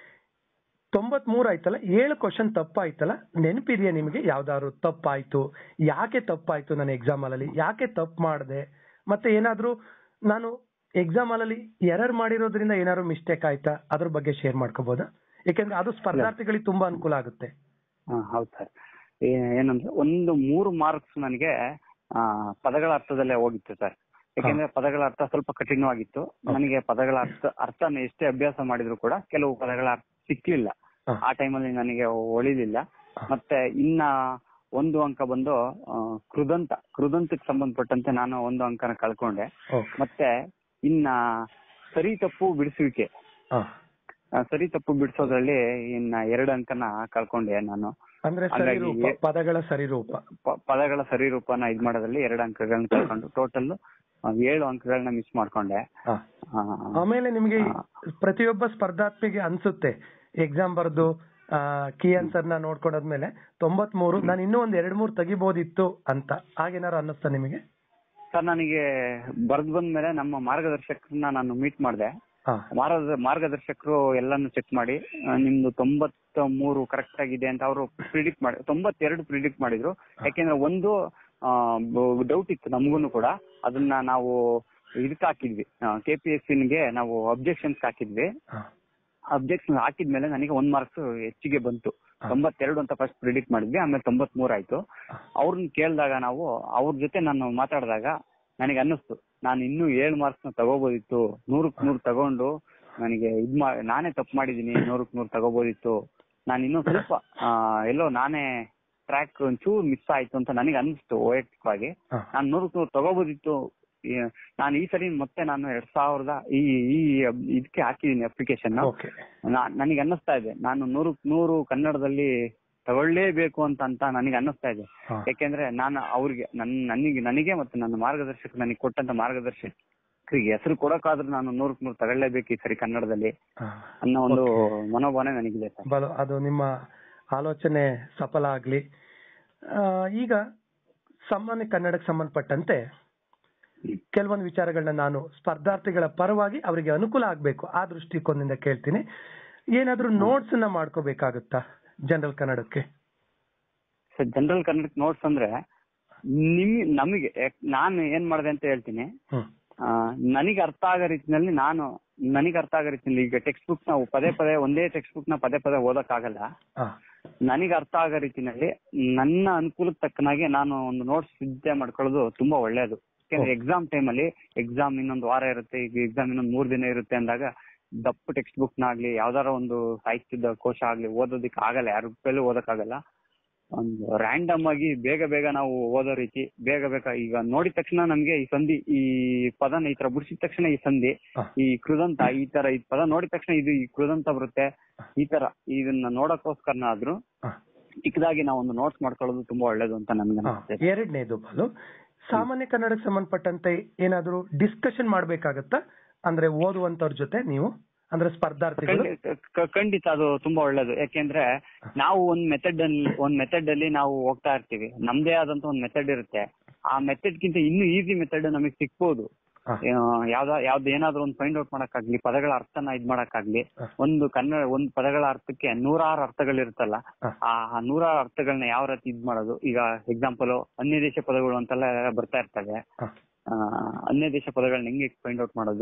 ತೊಂಬತ್ ಮೂರ್ ಆಯ್ತಲ್ಲ ಏಳು ಕ್ವಶನ್ ತಪ್ಪಾಯ್ತಲ್ಲ ನೆನಪಿದೆಯಾ ನಿಮಗೆ ಯಾವ್ದಾದ್ರು ತಪ್ಪಾಯ್ತು ಯಾಕೆ ತಪ್ಪಾಯ್ತು ನನ್ನ ಎಕ್ಸಾಮ್ ಅಲ್ಲಿ ಯಾಕೆ ತಪ್ಪು ಮಾಡಿದೆ ಮತ್ತೆ ಏನಾದ್ರೂ ನಾನು ಎಕ್ಸಾಮ್ ಅಲ್ಲಿ ಎರರ್ ಮಾಡಿರೋದ್ರಿಂದ ಏನಾದ್ರು ಮಿಸ್ಟೇಕ್ ಆಯ್ತಾ ಅದ್ರ ಬಗ್ಗೆ ಶೇರ್ ಮಾಡ್ಕೋಬಹುದಾ ಯಾಕೆಂದ್ರೆ ಅದು ಸ್ಪರ್ಧಾರ್ಥಿಗಳಿಗೆ ತುಂಬಾ ಅನುಕೂಲ ಆಗುತ್ತೆ ಹಾ ಹೌದು ಸರ್ ಏನಂದ್ರೆ ಒಂದು ಮೂರು ಮಾರ್ಕ್ಸ್ ನನಗೆ ಆ, ಪದಗಳ ಅರ್ಥದಲ್ಲೇ ಹೋಗಿತ್ತು ಸರ್ ಯಾಕೆಂದ್ರೆ ಪದಗಳ ಅರ್ಥ ಸ್ವಲ್ಪ ಕಠಿಣವಾಗಿತ್ತು ನನಗೆ ಪದಗಳ ಅರ್ಥ ಅರ್ಥನ ಎಷ್ಟೇ ಅಭ್ಯಾಸ ಮಾಡಿದ್ರು ಕೂಡ ಕೆಲವು ಪದಗಳ ಅರ್ಥ ಸಿಕ್ಲಿಲ್ಲ ಹಾ. ಆ ಟೈಮಲ್ಲಿ ನನಗೆ ಒಳಿಲಿಲ್ಲ ಹಾ. ಮತ್ತೆ ಇನ್ನ ಒಂದು ಅಂಕ ಬಂದು ಆ, ಕೃದಂತ ಕೃದಂತಕ್ಕೆ ಸಂಬಂಧಪಟ್ಟಂತೆ ನಾನು ಒಂದು ಅಂಕನ ಕಳ್ಕೊಂಡೆ ಓಕೆ ಮತ್ತೆ ಇನ್ನ ಸರಿ ತಪ್ಪು ಬಿಡಿಸುವಿಕೆ ಹಾ. ಆ, ಸರಿ ತಪ್ಪು ಬಿಡಿಸೋದ್ರಲ್ಲಿ ಇನ್ನ ಎರಡು ಅಂಕನ ಕಳ್ಕೊಂಡೆ ನಾನು ಅಂದ್ರೆ ಹಾಗಾಗಿ ಸರಿರೂಪ ಪದಗಳ ಸರಿರೂಪ ಪ- ಪದಗಳ ಸರಿ ರೂಪನ ಇದ್ ಮಾಡೋದ್ರಲ್ಲಿ ಎರಡು ಅಂಕಗಳನ್ನ ಕಳ್ಕೊಂಡು ಟೋಟಲ್ ಏಳು ಅಂಕಗಳನ್ನ ಮಿಸ್ ಮಾಡ್ಕೊಂಡೆ ಹಾ. ಆ, ಆಮೇಲೆ ನಿಮ್ಗೆ ಹಾ. ಪ್ರತಿಯೊಬ್ಬ ಸ್ಪರ್ಧಾರ್ಥಿಗೆ ಅನ್ಸುತ್ತೆ ಎಕ್ಸಾಮ್ ಬರ್ದು ಕೀ ಆನ್ಸರ್ ನ ನೋಡ್ಕೊಂಡಾದ್ಮೇಲೆ ತೊಂಬತ್ ಮೂರು ನಾನು ಇನ್ನೂ ಒಂದ್ ಎರಡ್ ಮೂರ್ ತೆಗಿಬೋದಿತ್ತು ಅಂತ ಹಾಗೇನಾರು ಅನ್ನಿಸ್ತಾ ನಿಮಗೆ ಸರ್ ನನಗೆ ಬರ್ದ್ ಬಂದ್ಮೇಲೆ ನಮ್ಮ ಮಾರ್ಗದರ್ಶಕರನ್ನ ನಾನು ಮೀಟ್ ಮಾಡಿದೆ ಹಾ ಮಾರ್ಗದ ಮಾರ್ಗದರ್ಶಕರು ಎಲ್ಲಾನು ಚೆಕ್ ಮಾಡಿ ಆ, ನಿಮ್ದು ತೊಂಬತ್ತ ಮೂರು ಕರೆಕ್ಟ್ ಆಗಿದೆ ಅಂತ ಅವರು ಪ್ರಿಡಿಕ್ಟ್ ಮಾಡಿ ತೊಂಬತ್ತೆರಡು ಪ್ರಿಡಿಕ್ಟ್ ಮಾಡಿದ್ರು ಯಾಕೆಂದ್ರೆ ಒಂದು ಡೌಟ್ ಇತ್ತು ನಮಗೂನು ಕೂಡ ಅದನ್ನ ನಾವು ಇದಕ್ಕೆ ಹಾಕಿದ್ವಿ ಕೆ ಪಿ ಎಸ್ ಗೆ ನಾವು ಅಬ್ಜೆಕ್ಷನ್ಸ್ ಹಾಕಿದ್ವಿ ಹಾ. ಅಬ್ಜೆಕ್ಷನ್ ಹಾಕಿದ್ಮೇಲೆ ನನಗೆ ಒಂದ್ ಮಾರ್ಕ್ಸ್ ಹೆಚ್ಚಿಗೆ ಬಂತು ಹಾ. ತೊಂಬತ್ತೆರಡು ಅಂತ ಫಸ್ಟ್ ಪ್ರಿಡಿಕ್ಟ್ ಮಾಡಿದ್ವಿ ಆಮೇಲೆ ತೊಂಬತ್ ಮೂರ್ ಆಯ್ತು ಹಾ. ಅವ್ರನ್ನ ಕೇಳಿದಾಗ ನಾವು ಅವ್ರ ಜೊತೆ ನಾನು ಮಾತಾಡಿದಾಗ ನನಗೆ ಅನ್ನಿಸ್ತು ನಾನು ಇನ್ನೂ ಏಳು ಮಾರ್ಕ್ಸ್ ನ ತಗೋಬೋದಿತ್ತು ನೂರಕ್ ನೂರ್ ತಗೊಂಡು ನನಗೆ ಇದ್ ಮಾ ನಾನೇ ತಪ್ಪು ಮಾಡಿದೀನಿ ನೂರಕ್ ನೂರ್ ತಗೋಬೋದಿತ್ತು ನಾನು ಇನ್ನೂ ಸ್ವಲ್ಪ ಆ, ಎಲ್ಲೋ ನಾನೇ ಟ್ರ್ಯಾಕ್ ಒಂಚೂರು ಮಿಸ್ ಆಯ್ತು ಅಂತ ನನಗೆ ಅನಿಸ್ತು ವೈಯಕ್ತಿಕವಾಗಿ ಹಾ. ನಾನು ನೂರಕ್ ನೂರ್ ತಗೋಬೋದಿತ್ತು ಈ- ನಾನು ಈ ಸರಿ ಮತ್ತೆ ನಾನು ಎರಡ್ ಸಾವಿರದ ಈ ಈ ಅಬ್- ಇದಕ್ಕೆ ಹಾಕಿದೀನಿ ಅಪ್ಲಿಕೇಶನ್ ಓಕೆ ನನಗೆ ಅನ್ನಿಸ್ತಾ ಇದೆ ನಾನು ನೂರಕ್ ನೂರು ಕನ್ನಡದಲ್ಲಿ ತಗೊಳ್ಳೇಬೇಕು ಅಂತ ಅಂತ ನನಗೆ ಅನ್ನಿಸ್ತಾ ಇದೆ ಹಾ. ಯಾಕೆಂದ್ರೆ ನಾನು ಅವ್ರಿಗೆ ನನ್ ನನಗೆ ನನಗೆ ಮತ್ತೆ ನನ್ನ ಮಾರ್ಗದರ್ಶಕ ನನಗೆ ಕೊಟ್ಟಂತ ಮಾರ್ಗದರ್ಶಕರಿಗೆ ಹೆಸರು ಕೊಡೋಕಾದ್ರೂ ನಾನು ನೂರಕ್ ನೂರು ತಗೊಳ್ಳೇಬೇಕು ಈ ಸರಿ ಕನ್ನಡದಲ್ಲಿ ಹಾ. ಅನ್ನೋ ಒಂದು ಮನೋಭಾವನೆ ನನಗಿದೆ ಸರ್ ಬಲ ಅದು ನಿಮ್ಮ ಆಲೋಚನೆ ಸಫಲ ಆಗ್ಲಿ ಆ, ಈಗ ಸಾಮಾನ್ಯ ಕನ್ನಡಕ್ಕೆ ಸಂಬಂಧಪಟ್ಟಂತೆ ಕೆಲವೊಂದು ವಿಚಾರಗಳನ್ನ ನಾನು ಸ್ಪರ್ಧಾರ್ಥಿಗಳ ಪರವಾಗಿ ಅವರಿಗೆ ಅನುಕೂಲ ಆಗ್ಬೇಕು ಆ ದೃಷ್ಟಿಕೋನದಿಂದ ಕೇಳ್ತೀನಿ ಏನಾದ್ರೂ ನೋಟ್ಸ್ ನ ಮಾಡ್ಕೋಬೇಕಾಗುತ್ತಾ ಜನರಲ್ ಕನ್ನಡಕ್ಕೆ ಸರ್ ಜನರಲ್ ಕನ್ನಡಕ್ಕೆ ನೋಟ್ಸ್ ಅಂದ್ರೆ ನಿಮ್ ನಮಗೆ ಯಾಕ್- ನಾನು ಏನ್ ಮಾಡಿದೆ ಅಂತ ಹೇಳ್ತೀನಿ ಹ್ಮ್ ಆ, ನನಗೆ ಅರ್ಥ ಆಗೋ ರೀತಿನಲ್ಲಿ ನಾನು ನನಗೆ ಅರ್ಥ ಆಗೋ ರೀತಿನಲ್ಲಿ ಈಗ ಟೆಕ್ಸ್ಟ್ ಬುಕ್ ನಾವು ಪದೇ ಪದೇ ಒಂದೇ ಟೆಕ್ಸ್ಟ್ ಬುಕ್ ನ ಪದೇ ಪದೇ ಓದಕ್ಕಾಗಲ್ಲ ಹಾ ನನಗೆ ಅರ್ಥ ಆಗೋ ರೀತಿನಲ್ಲಿ ನನ್ನ ಅನುಕೂಲಕ್ಕೆ ತಕ್ಕನಾಗೆ ನಾನು ಒಂದು ನೋಟ್ಸ್ ಸಿದ್ಧ ಮಾಡ್ಕೊಳ್ಳೋದು ತುಂಬಾ ಒಳ್ಳೇದು ಯಾಕಂದ್ರೆ ಎಕ್ಸಾಮ್ ಟೈಮಲ್ಲಿ ಎಕ್ಸಾಮ್ ಇನ್ನೊಂದು ವಾರ ಇರುತ್ತೆ ಈಗ ಎಕ್ಸಾಮ್ ಇನ್ನೊಂದು ಮೂರ್ ದಿನ ಇರುತ್ತೆ ಅಂದಾಗ ದಪ್ಪ ಟೆಕ್ಸ್ಟ್ ಬುಕ್ ನಾಗ್ಲಿ ಯಾವ್ದಾರ ಒಂದು ಸಾಹಿತ್ಯದ ಕೋಶ ಆಗ್ಲಿ ಓದೋದಕ್ಕೆ ಆಗಲ್ಲ ಯಾರ ಕೈಲೂ ಓದಕ್ಕಾಗಲ್ಲ ಒಂದು ರ್ಯಾಂಡಮ್ ಆಗಿ ಬೇಗ ಬೇಗ ನಾವು ಓದೋ ರೀತಿ ಬೇಗ ಬೇಗ ಈಗ ನೋಡಿದ ತಕ್ಷಣ ನಮ್ಗೆ ಈ ಸಂಧಿ ಈ ಪದನ ಈ ತರ ಬಿಡಿಸಿದ ತಕ್ಷಣ ಈ ಸಂಧಿ ಹಾ. ಈ ಕೃದಂತ ಈ ತರ ಈ ಪದ ನೋಡಿದ ತಕ್ಷಣ ಇದು ಈ ಕೃದಂತ ಬರುತ್ತೆ ಈ ತರ ಇದನ್ನ ನೋಡಕ್ಕೋಸ್ಕರನಾದ್ರೂ ಹಾ. ಚಿಕ್ಕದಾಗಿ ನಾವು ಒಂದು ನೋಟ್ಸ್ ಮಾಡ್ಕೊಳ್ಳೋದು ತುಂಬಾ ಒಳ್ಳೇದು ಅಂತ ನನ್ಗೆ ಹಾ. ಅನಿಸುತ್ತೆ ಎರಡನೇದು ಬಾಲು ಸಾಮಾನ್ಯ ಕನ್ನಡಕ್ಕೆ ಸಂಬಂಧಪಟ್ಟಂತೆ ಏನಾದ್ರೂ ಡಿಸ್ಕಷನ್ ಮಾಡ್ಬೇಕಾಗತ್ತಾ ಅಂದ್ರೆ ಓದುವಂತವ್ರ ಜೊತೆ ನೀವು ಅಂದ್ರೆ ಸ್ಪರ್ಧಾರ್ಥಿಗಳು ಖಂಡಿತ ಕ- ಖಂಡಿತ ಅದು ತುಂಬಾ ಒಳ್ಳೇದು ಯಾಕೆಂದ್ರೆ ನಾವು ಒಂದ್ ಮೆಥಡ್ ಅಲ್ಲಿ ಒಂದ್ ಮೆಥಡ್ ಅಲ್ಲಿ ನಾವು ಹೋಗ್ತಾ ಇರ್ತೀವಿ ನಮ್ದೇ ಆದಂತ ಒಂದ್ ಮೆಥಡ್ ಇರುತ್ತೆ ಆ ಮೆಥಡ್ ಗಿಂತ ಇನ್ನೂ ಈಸಿ ಮೆಥಡ್ ನಮಗೆ ಸಿಕ್ಬೋದು ಹಾ. ಆ, ಯಾವ್ದ ಯಾವ್ದು ಏನಾದ್ರೂ ಒಂದು ಫೈಂಡ್ ಔಟ್ ಮಾಡಕ್ಕಾಗ್ಲಿ ಪದಗಳ ಅರ್ಥನ ಇದ್ ಮಾಡಕ್ಕಾಗ್ಲಿ ಹಾ. ಒಂದು ಕನ್ನಡ ಒಂದ್ ಪದಗಳ ಅರ್ಥಕ್ಕೆ ನೂರಾರು ಅರ್ಥಗಳಿರುತ್ತಲ್ಲ ಹಾ. ಆ ನೂರಾರು ಅರ್ಥಗಳನ್ನ ಯಾವ ರೀತಿ ಇದ್ ಮಾಡೋದು ಈಗ ಎಕ್ಸಾಂಪಲ್ ಅನ್ಯ ದೇಶ ಪದಗಳು ಅಂತೆಲ್ಲ ಬರ್ತಾ ಇರ್ತವೆ ಹಾ. ಆ, ಅನ್ಯ ದೇಶ ಪದಗಳನ್ನ ಹೆಂಗೆ ಫೈಂಡ್ ಔಟ್ ಮಾಡೋದು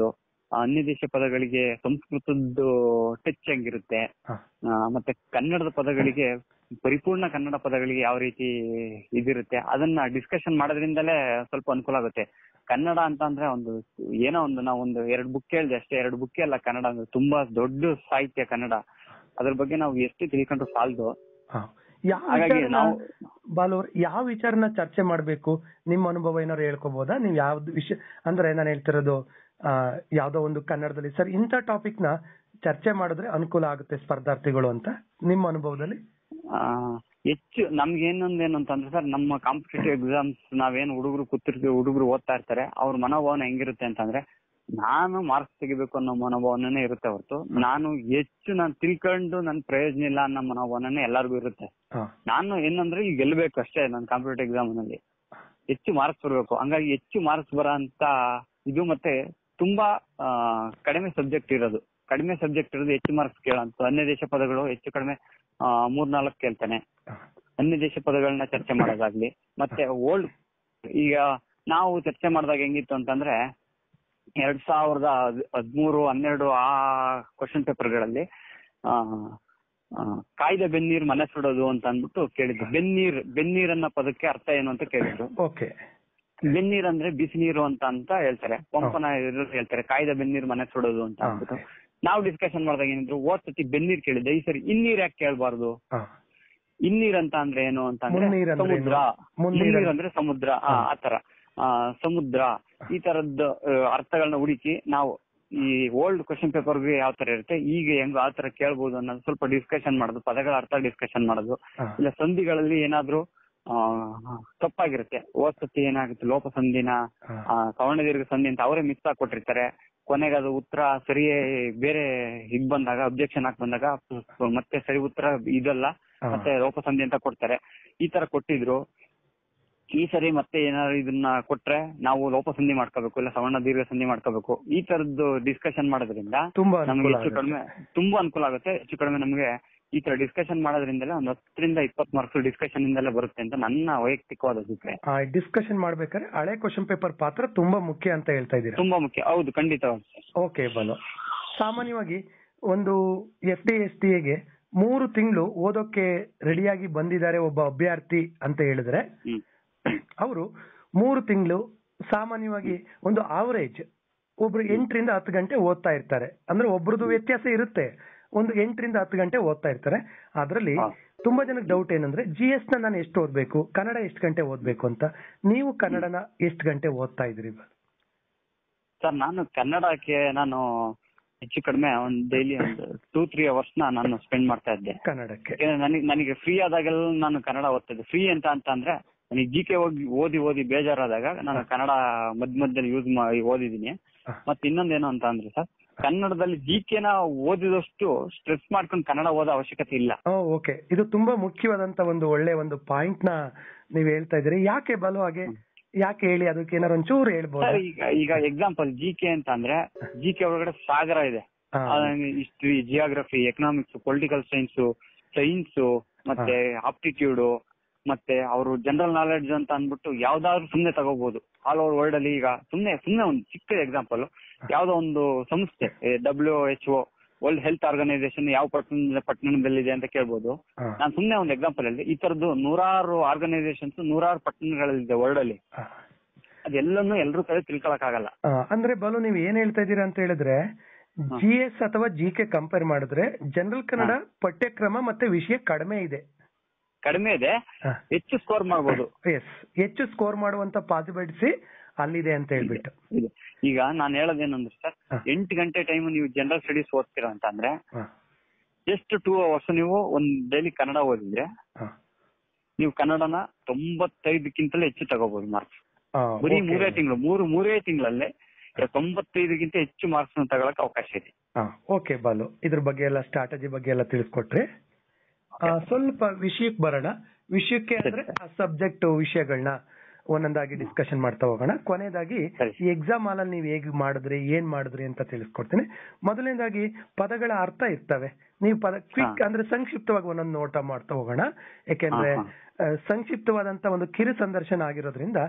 ಅನ್ಯ ದೇಶ ಪದಗಳಿಗೆ ಸಂಸ್ಕೃತದ್ದು ಟಚ್ ಹೆಂಗಿರುತ್ತೆ ಹಾ. ಆ, ಮತ್ತೆ ಕನ್ನಡದ ಪದಗಳಿಗೆ ಪರಿಪೂರ್ಣ ಕನ್ನಡ ಪದಗಳಿಗೆ ಯಾವ ರೀತಿ ಇದಿರುತ್ತೆ ಅದನ್ನ ಡಿಸ್ಕಷನ್ ಮಾಡೋದ್ರಿಂದಲೇ ಸ್ವಲ್ಪ ಅನುಕೂಲ ಆಗುತ್ತೆ ಕನ್ನಡ ಅಂತ ಅಂದ್ರೆ ಒಂದು ಏನೋ ಒಂದು ನಾವು ಒಂದು ಎರಡು ಬುಕ್ ಕೇಳಿದೆ ಅಷ್ಟೇ ಎರಡು ಬುಕ್ ಅಲ್ಲ ಕನ್ನಡ ಅಂದ್ರೆ ತುಂಬಾ ದೊಡ್ಡ ಸಾಹಿತ್ಯ ಕನ್ನಡ ಅದ್ರ ಬಗ್ಗೆ ನಾವು ಎಷ್ಟು ತಿಳ್ಕೊಂಡ್ರು ಸಾಲದು ಹಾ. ಯಾವ ಹಾಗಾಗಿ ವಿಚಾರನ ನಾವು ಬಾಲು ಅವ್ರೆ, ಯಾವ ವಿಚಾರನ ಚರ್ಚೆ ಮಾಡ್ಬೇಕು ನಿಮ್ಮ ಅನುಭವ ಏನಾದ್ರು ಹೇಳ್ಕೋಬಹುದಾ ನೀವು ಯಾವ್ದು ವಿಷಯ ಅಂದ್ರೆ ನಾನು ಹೇಳ್ತಿರೋದು ಆ, ಯಾವ್ದೋ ಒಂದು ಕನ್ನಡದಲ್ಲಿ ಸರ್ ಇಂಥ ಟಾಪಿಕ್ ನ ಚರ್ಚೆ ಮಾಡಿದ್ರೆ ಅನುಕೂಲ ಆಗುತ್ತೆ ಸ್ಪರ್ಧಾರ್ಥಿಗಳು ಅಂತ ನಿಮ್ಮ ಅನುಭವದಲ್ಲಿ ಆ, ಹೆಚ್ಚು ನಮ್ಗೆ ಏನೊಂದು ಏನು ಅಂತಂದ್ರೆ ಸರ್ ನಮ್ಮ ಕಾಂಪಿಟೇಟಿವ್ ಎಕ್ಸಾಮ್ಸ್ ನಾವೇನು ಹುಡುಗರು ಕೂತಿರ್ತೀವಿ ಹುಡುಗರು ಓದ್ತಾ ಇರ್ತಾರೆ ಅವ್ರ ಮನೋಭಾವನೆ ಹೆಂಗಿರುತ್ತೆ ಅಂತಂದ್ರೆ ನಾನು ಮಾರ್ಕ್ಸ್ ತೆಗಿಬೇಕು ಅನ್ನೋ ಮನೋಭಾವನೆ ಇರುತ್ತೆ ಹೊರತು ನಾನು ಹೆಚ್ಚು ನಾನು ತಿಳ್ಕೊಂಡು ನನ್ ಪ್ರಯೋಜನ ಇಲ್ಲ ಅನ್ನೋ ಮನೋಭಾವನೆ ಎಲ್ಲರಿಗೂ ಇರುತ್ತೆ ಹಾ. ನಾನು ಏನಂದ್ರೆ ಈಗ ಗೆಲ್ಬೇಕು ಅಷ್ಟೇ ನನ್ನ ಕಾಂಪಿಟೇಟಿವ್ ಎಕ್ಸಾಮ್ ನಲ್ಲಿ ಹೆಚ್ಚು ಮಾರ್ಕ್ಸ್ ಬರಬೇಕು ಹಂಗಾಗಿ ಹೆಚ್ಚು ಮಾರ್ಕ್ಸ್ ಬರೋ ಅಂತ ಇದು ಮತ್ತೆ ತುಂಬಾ ಆ, ಕಡಿಮೆ ಸಬ್ಜೆಕ್ಟ್ ಇರೋದು ಕಡಿಮೆ ಸಬ್ಜೆಕ್ಟ್ ಇರೋದು ಹೆಚ್ಚು ಮಾರ್ಕ್ಸ್ ಕೇಳೋಂತ ಅನ್ಯ ದೇಶ ಪದಗಳು ಹೆಚ್ಚು ಕಡಿಮೆ ಆ, ಮೂರ್ನಾಲ್ಕು ಕೇಳ್ತಾನೆ ಹಾ. ಅನ್ಯ ದೇಶ ಪದಗಳನ್ನ ಚರ್ಚೆ ಮಾಡೋದಾಗ್ಲಿ ಮತ್ತೆ ಓಲ್ಡ್ ಈಗ ನಾವು ಚರ್ಚೆ ಮಾಡಿದಾಗ ಹೆಂಗಿತ್ತು ಅಂತಂದ್ರೆ ಎರಡ್ ಸಾವಿರದ ಹದ್- ಹದ್ಮೂರು ಹನ್ನೆರಡು ಆ ಕ್ವಶನ್ ಪೇಪರ್ಗಳಲ್ಲಿ ಆ ಆ, ಕಾಯ್ದೆ ಬೆನ್ನೀರ್ ಮನೆ ಸುಡೋದು ಅಂತ ಅಂದ್ಬಿಟ್ಟು ಕೇಳಿದ್ರು ಬೆನ್ನೀರ್ ಬೆನ್ನೀರ್ ಅನ್ನೋ ಪದಕ್ಕೆ ಅರ್ಥ ಏನು ಅಂತ ಕೇಳಿದ್ರು ಓಕೆ ಬೆನ್ನೀರ್ ಅಂದ್ರೆ ಬಿಸಿ ನೀರು ಅಂತ ಅಂತ ಹೇಳ್ತಾರೆ ಪಂಪನ ಇದ್ರಲ್ಲಿ ಹೇಳ್ತಾರೆ ಕಾಯ್ದೆ ಬೆನ್ನೀರ್ ಮನೆ ಸುಡೋದು ಅಂತ ಹಾ. ಅಂದ್ಬಿಟ್ಟು ನಾವು ಡಿಸ್ಕಷನ್ ಮಾಡಿದಾಗ ಏನಿದ್ರು ಓದ್ ಸತಿ ಬೆನ್ನೀರ್ ಕೇಳಿದ್ದೆ ಈ ಸರಿ ಇನ್ನೀರ್ ಯಾಕೆ ಕೇಳಬಾರ್ದು ಹಾ. ಇನ್ನೀರ್ ಅಂತ ಅಂದ್ರೆ ಏನು ಅಂತ ಅಂದ್ರೆ ಮುನ್ನೀರ್ ಅಂದ್ರೆ ಸಮುದ್ರ ಏನು? ಮುನ್ನೀರ್ ಮುನ್ನೀರ್ ಅಂದ್ರೆ- ಅಂದ್ರೆ ಸಮುದ್ರ ಆ, ಹಾ. ಆತರ ಆ, ಸಮುದ್ರ ಈ ತರದ್ ಅರ್ಥಗಳನ್ನ ಹುಡುಕಿ ನಾವು ಈ ಓಲ್ಡ್ ಕ್ವಶನ್ ಪೇಪರ್ಗೆ ಯಾವ ತರ ಇರುತ್ತೆ ಈಗ ಹೆಂಗ್ ಆ ತರ ಕೇಳ್ಬೋದು ಅನ್ನೋದು ಸ್ವಲ್ಪ ಡಿಸ್ಕಷನ್ ಮಾಡೋದು ಪದಗಳ ಅರ್ಥ ಡಿಸ್ಕಷನ್ ಮಾಡೋದು ಹಾ. ಇಲ್ಲ ಸಂಧಿಗಳಲ್ಲಿ ಏನಾದ್ರೂ ಆ, ತಪ್ಪಾಗಿರುತ್ತೆ ಓದ್ ಸತಿ ಏನಾಗುತ್ತೆ ಲೋಪ ಸಂಧಿನ ಹಾ. ಆ, ಸವರ್ಣ ದೀರ್ಘ ಸಂಧಿ ಅಂತ ಅವರೇ ಮಿಸ್ ಕೊಟ್ಟಿರ್ತಾರೆ ಕೊನೆಗೆ ಅದು ಉತ್ತರ ಸರಿಯೇ ಬೇರೆ ಇದ್ ಬಂದಾಗ ಅಬ್ಜೆಕ್ಷನ್ ಹಾಕ್ ಬಂದಾಗ ಮತ್ತೆ ಸರಿ ಉತ್ತರ ಇದಲ್ಲ ಹಾ. ಮತ್ತೆ ಲೋಪ ಸಂಧಿ ಅಂತ ಕೊಡ್ತಾರೆ ಈ ತರ ಕೊಟ್ಟಿದ್ರು ಈ ಸರಿ ಮತ್ತೆ ಏನಾದ್ರು ಇದನ್ನ ಕೊಟ್ರೆ ನಾವು ಲೋಪ ಸಂಧಿ ಮಾಡ್ಕೋಬೇಕು ಇಲ್ಲ ಸವರ್ಣ ದೀರ್ಘ ಸಂಧಿ ಮಾಡ್ಕೋಬೇಕು ಈ ತರದ್ದು ಡಿಸ್ಕಷನ್ ಮಾಡೋದ್ರಿಂದ ತುಂಬಾ ನಮ್ಗೆ ಅನುಕೂಲ ಹೆಚ್ಚು ಕಡಿಮೆ ತುಂಬಾ ಅನುಕೂಲ ಆಗುತ್ತೆ ಹೆಚ್ಚು ಕಡಿಮೆ ನಮ್ಗೆ ಈ ತರ ಡಿಸ್ಕಷನ್ ಮಾಡೋದ್ರಿಂದಲೇ ಒಂದು ಹತ್ತರಿಂದ ಇಪ್ಪತ್ತು ಮಾರ್ಕ್ಸ್ ಡಿಸ್ಕಷನ್ ಇಂದಲೇ ಬರುತ್ತೆ ಅಂತ ನನ್ನ ವೈಯಕ್ತಿಕವಾದ ಅಭಿಪ್ರಾಯ ಡಿಸ್ಕಷನ್ ಮಾಡ್ಬೇಕಾದ್ರೆ ಹಳೆ ಕ್ವಶನ್ ಪೇಪರ್ ಪಾತ್ರ ತುಂಬಾ ಮುಖ್ಯ ಅಂತ ಹೇಳ್ತಾ ಇದ್ದೀರಾ ತುಂಬಾ ಮುಖ್ಯ ಹೌದು ಖಂಡಿತವಾಗಿ ಓಕೆ ಬಲು ಸಾಮಾನ್ಯವಾಗಿ ಒಂದು ಎಫ್ ಡಿ ಎಸ್ ಟಿ ಎಗೆ ಮೂರು ತಿಂಗಳು ಓದೋಕೆ ರೆಡಿಯಾಗಿ ಬಂದಿದ್ದಾರೆ ಒಬ್ಬ ಅಭ್ಯರ್ಥಿ ಅಂತ ಹೇಳಿದ್ರೆ ಹ್ಮ್ ಅವರು ಮೂರು ತಿಂಗಳು ಸಾಮಾನ್ಯವಾಗಿ ಒಂದು ಆವರೇಜ್ ಒಬ್ರು ಎಂಟರಿಂದ ಹತ್ತು ಗಂಟೆ ಓದ್ತಾ ಇರ್ತಾರೆ ಅಂದ್ರೆ ಒಬ್ರದ್ದು ವ್ಯತ್ಯಾಸ ಇರುತ್ತೆ ಒಂದು ಎಂಟರಿಂದ ಹತ್ತು ಗಂಟೆ ಓದ್ತಾ ಇರ್ತಾರೆ ಅದರಲ್ಲಿ ಹಾ. ತುಂಬಾ ಜನಕ್ಕೆ ಡೌಟ್ ಏನಂದ್ರೆ ಜಿ ಎಸ್ ನ ನಾನು ಎಷ್ಟು ಓದ್ಬೇಕು ಕನ್ನಡ ಎಷ್ಟು ಗಂಟೆ ಓದ್ಬೇಕು ಅಂತ ನೀವು ಕನ್ನಡನ ಎಷ್ಟು ಗಂಟೆ ಓದ್ತಾ ಇದ್ರಿ ಸರ್ ನಾನು ಕನ್ನಡಕ್ಕೆ ನಾನು ಹೆಚ್ಚು ಕಡಿಮೆ ಒಂದು ಡೈಲಿ ಒಂದು ಟೂ ತ್ರೀ ಅವರ್ಸ್ ನಾನು ಸ್ಪೆಂಡ್ ಮಾಡ್ತಾ ಇದ್ದೆ ಕನ್ನಡಕ್ಕೆ ಯಾಕಂದ್ರೆ ನನಗೆ ನನಗೆ ಫ್ರೀ ಆದಾಗೆಲ್ಲ ನಾನು ಕನ್ನಡ ಓದ್ತಿದ್ದೆ ಫ್ರೀ ಅಂತ ಅಂತ ಅಂದ್ರೆ ನನಗೆ ಜಿ ಕೆ ಹೋಗಿ ಓದಿ ಓದಿ ಬೇಜಾರಾದಾಗ ನಾನು ಕನ್ನಡ ಮಧ್ಯ ಮಧ್ಯದಲ್ಲಿ ಯೂಸ್ ಮಾಡಿ ಓದಿದೀನಿ ಹ. ಮತ್ತೆ ಇನ್ನೊಂದೇನು ಅಂತ ಅಂದ್ರೆ ಸರ್ ಕನ್ನಡದಲ್ಲಿ ಜಿ ಕೆನ ಓದಿದಷ್ಟು ಸ್ಟ್ರೆಸ್ ಮಾಡ್ಕೊಂಡು ಕನ್ನಡ ಓದೋ ಅವಶ್ಯಕತೆ ಇಲ್ಲ ಓಕೆ ಇದು ತುಂಬಾ ಮುಖ್ಯವಾದಂತ ಒಂದು ಒಳ್ಳೆ ಒಂದು ಪಾಯಿಂಟ್ ನ ನೀವು ಹೇಳ್ತಾ ಇದ್ದೀರಿ ಯಾಕೆ ಬಲು ಹಾಗೆ ಯಾಕೆ ಹೇಳಿ ಅದಕ್ಕೆ ಏನಾರು ಒಂಚೂರು ಸರ್ ಹೇಳ್ಬೋದು ಈಗ ಈಗ ಎಕ್ಸಾಂಪಲ್ ಜಿ ಕೆ ಅಂತ ಅಂದ್ರೆ ಜಿ ಕೆ ಒಳಗಡೆ ಸಾಗರ ಇದೆ ಹಾ. History geography economics political science science ಮತ್ತೆ ಆಪ್ಟಿಟ್ಯೂಡ್ ಮತ್ತೆ ಅವರು ಜನರಲ್ ನಾಲೆಡ್ಜ್ ಅಂತ ಅಂದ್ಬಿಟ್ಟು ಯಾವ್ದಾದ್ರು ಸುಮ್ನೆ ತಗೋಬಹುದು ಆಲ್ ಓವರ್ ವರ್ಲ್ಡ್ ಅಲ್ಲಿ ಈಗ ಸುಮ್ನೆ ಸುಮ್ನೆ ಒಂದು ಚಿಕ್ಕ ಎಕ್ಸಾಂಪಲ್ ಯಾವ್ದೋ ಒಂದು ಸಂಸ್ಥೆ W H O world health organisation ಯಾವ ಪಟ್ಟಣ ಪಟ್ಟಣದಲ್ಲಿದೆ ಅಂತ ಕೇಳ್ಬೋದು ಹಾ. ನಾನು ಸುಮ್ನೆ ಒಂದು ಎಕ್ಸಾಂಪಲ್ ಅಲ್ಲಿ ಈ ತರದ್ದು ನೂರಾರು ಆರ್ಗನೈಸೇಷನ್ಸ್ ನೂರಾರು ಪಟ್ಟಣಗಳಲ್ಲಿದೆ ವರ್ಲ್ಡ್ ಅಲ್ಲಿ ಹಾ. ಅದೆಲ್ಲನೂ ಎಲ್ರೂ ಕಡೆ ತಿಳ್ಕೊಳಕ್ ಆಗಲ್ಲ ಆ, ಅಂದ್ರೆ ಬಲು ನೀವು ಏನ್ ಹೇಳ್ತಾ ಇದ್ದೀರಾ ಅಂತ ಹೇಳಿದ್ರೆ ಜಿ ಎಸ್ ಅಥವಾ ಜಿ ಕೆ ಕಂಪೇರ್ ಮಾಡಿದ್ರೆ ಜನರಲ್ ಕನ್ನಡ ಪಠ್ಯಕ್ರಮ ಮತ್ತೆ ವಿಷಯ ಕಡಿಮೆ ಇದೆ ಕಡಿಮೆ ಇದೆ ಹೆಚ್ಚು ಸ್ಕೋರ್ ಮಾಡ್ಬೋದು ಎಸ್ ಹೆಚ್ಚು ಸ್ಕೋರ್ ಮಾಡುವಂತ ಪಾಸಿಬಿಲಿಟಿ ಅಲ್ಲಿದೆ ಅಂತ ಹೇಳ್ಬಿಟ್ಟು ಇದೆ. ಈಗ ನಾನು ಹೇಳೋದೇನಂದ್ರೆ ಸರ್ ಹಾ. ಎಂಟು ಗಂಟೆ ಟೈಮ್ ನೀವು ಜನರಲ್ ಸ್ಟಡೀಸ್ ಓದ್ತೀರಾ ಅಂತ ಅಂದ್ರೆ ಹಾ. ಜಸ್ಟ್ ಟೂ ಅವರ್ಸ್ ನೀವು ಒಂದ್ ಡೈಲಿ ಕನ್ನಡ ಓದಿದ್ರೆ ಹಾ. ನೀವು ಕನ್ನಡನ ತೊಂಬತ್ತೈದಕ್ಕಿಂತಲೂ ಹೆಚ್ಚು ತಗೋಬಹುದು ಮಾರ್ಕ್ಸ್ ಆ, ಬರೀ okay. ಮೂರೇ ತಿಂಗಳು ಮೂರು ಮೂರೇ ತಿಂಗಳಲ್ಲೇ ತೊಂಬತ್ತೈದಕ್ಕಿಂತ ಹೆಚ್ಚು ಮಾರ್ಕ್ಸ್ ತಗೊಳಕ್ ಅವಕಾಶ ಇದೆ ಹಾ ಓಕೆ ಬಾಲು ಇದ್ರ ಬಗ್ಗೆ ಎಲ್ಲ ಸ್ಟ್ರಾಟಜಿ ಬಗ್ಗೆ ಎಲ್ಲ ತಿಳಿಸ್ಕೊಟ್ರಿ ಆ, ಸ್ವಲ್ಪ ವಿಷಯಕ್ಕೆ ಬರೋಣ ವಿಷಯಕ್ಕೆ ಅಂದ್ರೆ ಆ ಸಬ್ಜೆಕ್ಟ್ ವಿಷಯಗಳನ್ನ ಒಂದೊಂದಾಗಿ ಡಿಸ್ಕಷನ್ ಮಾಡ್ತಾ ಹೋಗೋಣ ಕೊನೆಯದಾಗಿ ಸರಿ. ಈ ಎಕ್ಸಾಮ್ ಹಾಲ್ ಅಲ್ಲಿ ನೀವು ಹೇಗ್ ಮಾಡಿದ್ರಿ ಏನ್ ಮಾಡಿದ್ರಿ ಅಂತ ತಿಳಿಸ್ಕೊಡ್ತೀನಿ ಮೊದಲನೇದಾಗಿ ಪದಗಳ ಅರ್ಥ ಇರ್ತವೆ ನೀವು ಪದ ಕ್ವಿಕ್ ಅಂದ್ರೆ ಸಂಕ್ಷಿಪ್ತವಾಗಿ ಒಂದೊಂದು ನೋಟ ಮಾಡ್ತಾ ಹೋಗೋಣ ಯಾಕೆಂದ್ರೆ ಹಾ, ಆ, ಸಂಕ್ಷಿಪ್ತವಾದಂತ ಒಂದು ಕಿರು ಸಂದರ್ಶನ ಆಗಿರೋದ್ರಿಂದ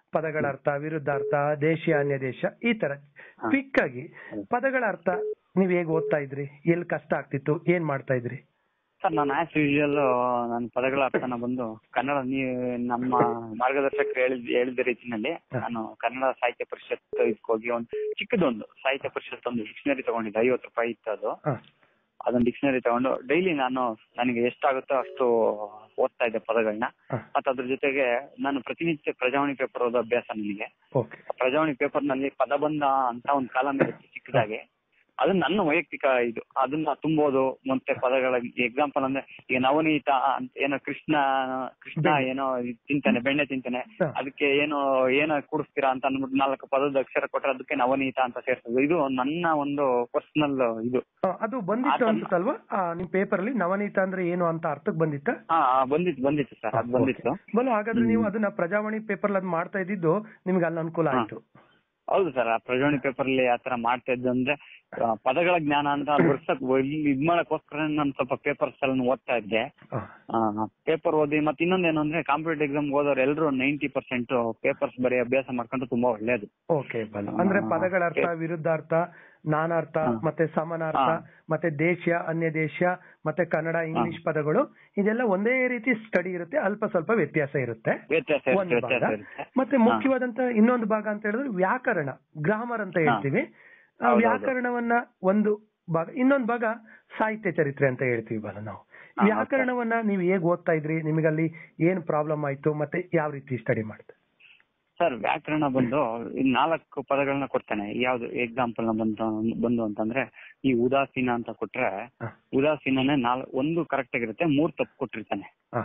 ಪದಗಳ ಅರ್ಥ ವಿರುದ್ಧಾರ್ಥ ದೇಶೀಯ ಅನ್ಯ ದೇಶ ಈ ತರ ಹಾ. ಕ್ವಿಕ್ ಆಗಿ ಪದಗಳ ಅರ್ಥ ನೀವ್ ಹೇಗ್ ಓದ್ತಾ ಇದ್ರಿ ಎಲ್ಲಿ ಕಷ್ಟ ಆಗ್ತಿತ್ತು ಏನ್ ಮಾಡ್ತಾ ಇದ್ರಿ ಸರ್ ನಾನು ಆಸ್ ಯೂಶುವಲ್ ನನ್ನ ಪದಗಳ ಅರ್ಥನ ಬಂದು ಕನ್ನಡ ನೀ ನಮ್ಮ ಮಾರ್ಗದರ್ಶಕರು ಹೇಳಿದ ಹೇಳಿದ ರೀತಿನಲ್ಲಿ ಹಾ. ನಾನು ಕನ್ನಡ ಸಾಹಿತ್ಯ ಪರಿಷತ್ ಇದಕ್ಕೆ ಹೋಗಿ ಒಂದು ಚಿಕ್ಕದೊಂದು ಸಾಹಿತ್ಯ ಪರಿಷತ್ ಒಂದು ಡಿಕ್ಷನರಿ ತಗೊಂಡಿದ್ದೆ ಐವತ್ತು ರೂಪಾಯಿ ಇತ್ತು ಅದು ಹ, ಅದೊಂದು ಡಿಕ್ಷನರಿ ತಗೊಂಡು ಡೈಲಿ ನಾನು ನನಗೆ ಎಷ್ಟಾಗುತ್ತೋ ಅಷ್ಟು ಓದ್ತಾ ಇದ್ದೆ ಪದಗಳನ್ನ ಹ, ಮತ್ತೆ ಅದ್ರ ಜೊತೆಗೆ ನಾನು ಪ್ರತಿನಿತ್ಯ ಪ್ರಜಾವಾಣಿ ಪೇಪರ್ ಓದೋ ಅಭ್ಯಾಸ ನನಗೆ ಓಕೆ ಪ್ರಜಾವಾಣಿ ಪೇಪರ್ ನಲ್ಲಿ ಪದಬಂಧ ಅಂತ ಒಂದು ಕಾಲಂ ಇರುತ್ತೆ ಚಿಕ್ಕದಾಗಿ ಅದು ನನ್ನ ವೈಯಕ್ತಿಕ ಇದು ಅದನ್ನ ತುಂಬೋದು ಮತ್ತೆ ಪದಗಳ ಎಕ್ಸಾಂಪಲ್ ಅಂದ್ರೆ ಈಗ ನವನೀತ ಅಂತ ಏನೋ ಕೃಷ್ಣ ಕೃಷ್ಣ ಬೆಣ್ಣೆ. ಏನೋ ಇದ್ ತಿಂತಾನೆ ಬೆಣ್ಣೆ ತಿಂತಾನೆ ಹ. ಅದಕ್ಕೆ ಏನೋ ಏನೋ ಕೂಡಿಸ್ತೀರಾ ಅಂತ ಅಂದ್ಬಿಟ್ಟು ನಾಲ್ಕು ಪದದ ಅಕ್ಷರ ಕೊಟ್ರೆ ಅದಕ್ಕೆ ನವನೀತ ಅಂತ ಸೇರ್ತದೆ ಇದು ನನ್ನ ಒಂದು ಪರ್ಸನಲ್ ಇದು ಆ, ಅದು ಬಂದಿತ್ತು ಅದನ್ನ- ಅನ್ಸುತ್ತಲ್ವಾ ಆ, ನಿಮ್ ಪೇಪರ್ ಅಲ್ಲಿ ನವನೀತ ಅಂದ್ರೆ ಏನು ಅಂತ ಅರ್ಥಕ್ ಬಂದಿತ್ತ ಹಾ ಬಂದಿತ್ತು ಬಂದಿತ್ತು ಸರ್ ಅದು ಬಂದಿತ್ತು ಬಲು ಹಾಗಾದ್ರೆ ನೀವು ಅದನ್ನ ಪ್ರಜಾವಾಣಿ ಪೇಪರ್ ಅದ್ ಮಾಡ್ತಾ ಇದ್ದಿದ್ದು ನಿಮ್ಗೆ ಅಲ್ಲಿ ಅನುಕೂಲ ಹಾ. ಆಯ್ತು ಹೌದು ಸರ್ ಆ ಪ್ರಜಾವಾಣಿ ಪೇಪರ್ ಅಲ್ಲಿ ಆತರ ಮಾಡ್ತಾ ಇದ್ದು ಅಂದ್ರೆ ಆ, ಪದಗಳ ಜ್ಞಾನ ಅಂತ ಬರ್ಸಕ್ ಇದ್ ಮಾಡಕ್ಕೋಸ್ಕರ ನಾನು ಸ್ವಲ್ಪ ಪೇಪರ್ಸ್ ಎಲ್ಲ ಓದ್ತಾ ಇದ್ದೆ ಆ, ಪೇಪರ್ ಓದಿ ಮತ್ತೆ ಇನ್ನೊಂದೇನು ಅಂದ್ರೆ ಕಾಂಪಿಟೇಟಿವ್ ಎಕ್ಸಾಮ್ ಓದೋರು ಎಲ್ಲರೂ ನೈಂಟಿ ಪರ್ಸೆಂಟ್ ಪೇಪರ್ಸ್ ಬರೀ ಅಭ್ಯಾಸ ಮಾಡ್ಕೊಂಡು ತುಂಬಾ ಒಳ್ಳೇದು ಓಕೆ ಬಲ ಅಂದ್ರೆ ಆ, ಪದಗಳ ಅರ್ಥ ಓಕೆ. ವಿರುದ್ಧಾರ್ಥ ನಾನಾರ್ಥ ಹಾ. ಮತ್ತೆ ಸಮಾನಾರ್ಥ ಹಾ. ಮತ್ತೆ ದೇಶ ಅನ್ಯ ದೇಶ ಮತ್ತೆ ಕನ್ನಡ ಇಂಗ್ಲಿಷ್ ಪದಗಳು ಇದೆಲ್ಲ ಒಂದೇ ರೀತಿ ಸ್ಟಡಿ ಇರುತ್ತೆ ಅಲ್ಪ ಸ್ವಲ್ಪ ವ್ಯತ್ಯಾಸ ಇರುತ್ತೆ ವ್ಯತ್ಯಾಸ ಇರುತ್ತೆ, ಒಂದು ಭಾಗ ವ್ಯತ್ಯಾಸ ಇರುತ್ತೆ ಮತ್ತೆ ಹಾ. ಮುಖ್ಯವಾದಂತ ಇನ್ನೊಂದು ಭಾಗ ಅಂತ ಹೇಳಿದ್ರೆ ವ್ಯಾಕರಣ ಗ್ರಾಮರ್ ಅಂತ ಹಾ. ಹೇಳ್ತೀವಿ ಆ ಹೌದೌದು. ವ್ಯಾಕರಣವನ್ನ ಒಂದು ಭಾಗ ಇನ್ನೊಂದು ಭಾಗ ಸಾಹಿತ್ಯ ಚರಿತ್ರೆ ಅಂತ ಹೇಳ್ತೀವಿ ಬಲ ನಾವು ಹಾ, ವ್ಯಾಕರಣವನ್ನ ನೀವು ಹೇಗ್ ಓದ್ತಾ ಇದ್ರಿ ನಿಮಗಲ್ಲಿ ಏನ್ ಪ್ರಾಬ್ಲಮ್ ಆಯ್ತು ಮತ್ತೆ ಯಾವ ರೀತಿ ಸ್ಟಡಿ ಮಾಡ್ತಾ ಸರ್ ವ್ಯಾಕರಣ ಬಂದು ಈ ನಾಲ್ಕು ಪದಗಳನ್ನ ಕೊಡ್ತಾನೆ ಯಾವ್ದು ಎಕ್ಸಾಂಪಲ್ ನ ಬಂದು ಬಂದು ಅಂತಂದ್ರೆ ಈ ಉದಾಸೀನ ಅಂತ ಕೊಟ್ರೆ ಹಾ. ಉದಾಸೀನನೇ ನಾಲ್ ಒಂದು ಕರೆಕ್ಟ್ ಆಗಿರುತ್ತೆ ಮೂರ್ ತಪ್ಪು ಕೊಟ್ಟಿರ್ತಾನೆ ಹಾ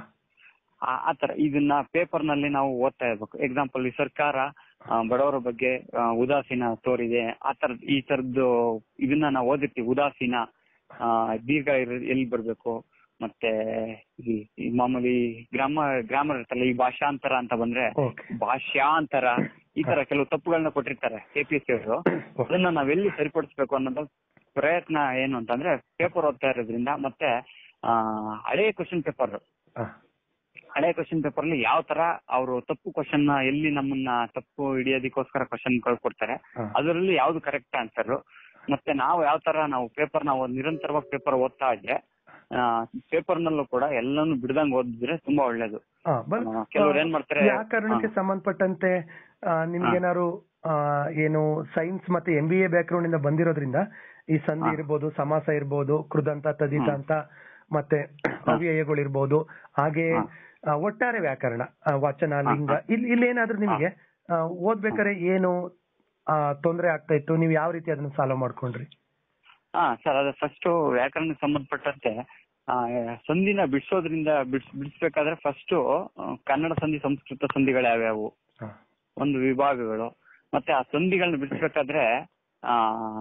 ಆ- ಆ ತರ ಇದನ್ನ ಪೇಪರ್ ನಲ್ಲಿ ನಾವು ಓದ್ತಾ ಇರ್ಬೇಕು ಎಕ್ಸಾಂಪಲ್ ಈ ಸರ್ಕಾರ ಆ, ಬಡವರ ಬಗ್ಗೆ ಆ, ಉದಾಸೀನ ತೋರಿದೆ ಆ ತರದ್ ಈ ತರದ್ದು ಇದನ್ನ ನಾವು ಓದಿರ್ತೀವಿ ಉದಾಸೀನ ಆ, ದೀರ್ಘ ಇರ್- ಎಲ್ಲಿ ಬರ್ಬೇಕು ಮತ್ತೆ ಈ ಈ ಮಾಮೂಲಿ ಗ್ರಾಮ ಗ್ರಾಮರ್ ಇರ್ತಲ್ಲ ಈ ಭಾಷಾಂತರ ಅಂತ ಬಂದ್ರೆ ಓಕೆ ಭಾಷಾಂತರ ಈ ತರ ಕೆಲವು ತಪ್ಪುಗಳನ್ನ ಕೊಟ್ಟಿರ್ತಾರೆ ಕೆಪಿಎಸ್ಸಿ ಅವರು ಅದನ್ನ ನಾವೆಲ್ಲಿ ಸರಿಪಡಿಸ್ಬೇಕು ಅನ್ನೋದು ಪ್ರಯತ್ನ ಏನು ಅಂತಂದ್ರೆ ಪೇಪರ್ ಓದ್ತಾ ಇರೋದ್ರಿಂದ ಮತ್ತೆ ಆ ಹಳೆಯ ಕ್ವಶನ್ ಪೇಪರ್ ಹಾ ಹಳೆ ಕ್ವಶನ್ ಪೇಪರ್ ಅಲ್ಲಿ ಯಾವ ತರ ಅವರು ತಪ್ಪು ಕ್ವಶನ್ ನ ಎಲ್ಲಿ ನಮ್ಮನ್ನ ತಪ್ಪು ಹಿಡಿಯೋದಕ್ಕೋಸ್ಕರ ಕ್ವಶನ್ ಕೊಡ್ತಾರೆ ಹಾ. ಅದರಲ್ಲಿ ಯಾವ್ದು ಕರೆಕ್ಟ್ ಆನ್ಸರ್ ಮತ್ತೆ ನಾವು ಯಾವ ತರ ನಾವು ಪೇಪರ್ ನಾವು ನಿರಂತರವಾಗಿ ಪೇಪರ್ ಓದ್ತಾ ಇದ್ರೆ ಪೇಪರ್ ನಲ್ಲೂ ಕೂಡ ಎಲ್ಲಾನು ಬಿಡದಂಗ್ ಓದಿದ್ರೆ ತುಂಬಾ ಒಳ್ಳೇದು ಹಾ, ಬಲ್- ಆ, ಕೆಲವ್ರು ಏನ್ ಮಾಡ್ತಾರೆ ವ್ಯಾಕರಣಕ್ಕೆ ಹಾ. ಸಂಬಂಧಪಟ್ಟಂತೆ ಆ, ನಿಮ್ಗೇನಾದ್ರು ಆ, ಏನು ಸೈನ್ಸ್ ಮತ್ತೆ ಎಂ ಬಿ ಎ ಬ್ಯಾಕ್ಗ್ರೌಂಡ್ ಇಂದ ಬಂದಿರೋದ್ರಿಂದ ಈ ಸಂಧಿ ಹಾ. ಇರ್ಬೋದು ಸಮಾಸ ಇರ್ಬೋದು ಕೃದಂತ ತದಿತಾಂತ ಮತ್ತೆ ಅವ್ಯಯಗಳು ಇರ್ಬೋದು ಹಾಗೆ ಹಾ. ಆ, ಒಟ್ಟಾರೆ ವ್ಯಾಕರಣ ಆ, ವಚನ ಹಾ, ಲಿಂಗ ಹಾ. ಇಲ್ಲಿ ಇಲ್ಲೇನಾದ್ರೂ ನಿಮಗೆ ಆ, ಓದ್ಬೇಕಾದ್ರೆ ಏನು ಆ, ತೊಂದ್ರೆ ಆಗ್ತಾ ಇತ್ತು ನೀವು ಯಾವ ರೀತಿ ಅದನ್ನ ಸಾಲ್ವ್ ಮಾಡ್ಕೊಂಡ್ರಿ ಹಾ ಸರ್ ಅದು ಫಸ್ಟ್ ವ್ಯಾಕರಣಕ್ಕೆ ಸಂಬಂಧಪಟ್ಟಂತೆ ಆ, ಸಂಧಿನ ಬಿಡಿಸೋದ್ರಿಂದ ಬಿಡ್ಸ್ ಬಿಡಿಸ್ಬೇಕಾದ್ರೆ ಫಸ್ಟ್ ಕನ್ನಡ ಸಂಧಿ ಸಂಸ್ಕೃತ ಸಂಧಿಗಳು ಯಾವ್ಯಾವು ಹಾ. ಒಂದು ವಿಭಾಗಗಳು ಮತ್ತೆ ಆ ಸಂಧಿಗಳನ್ನ ಬಿಡಿಸ್ಬೇಕಾದ್ರೆ ಆ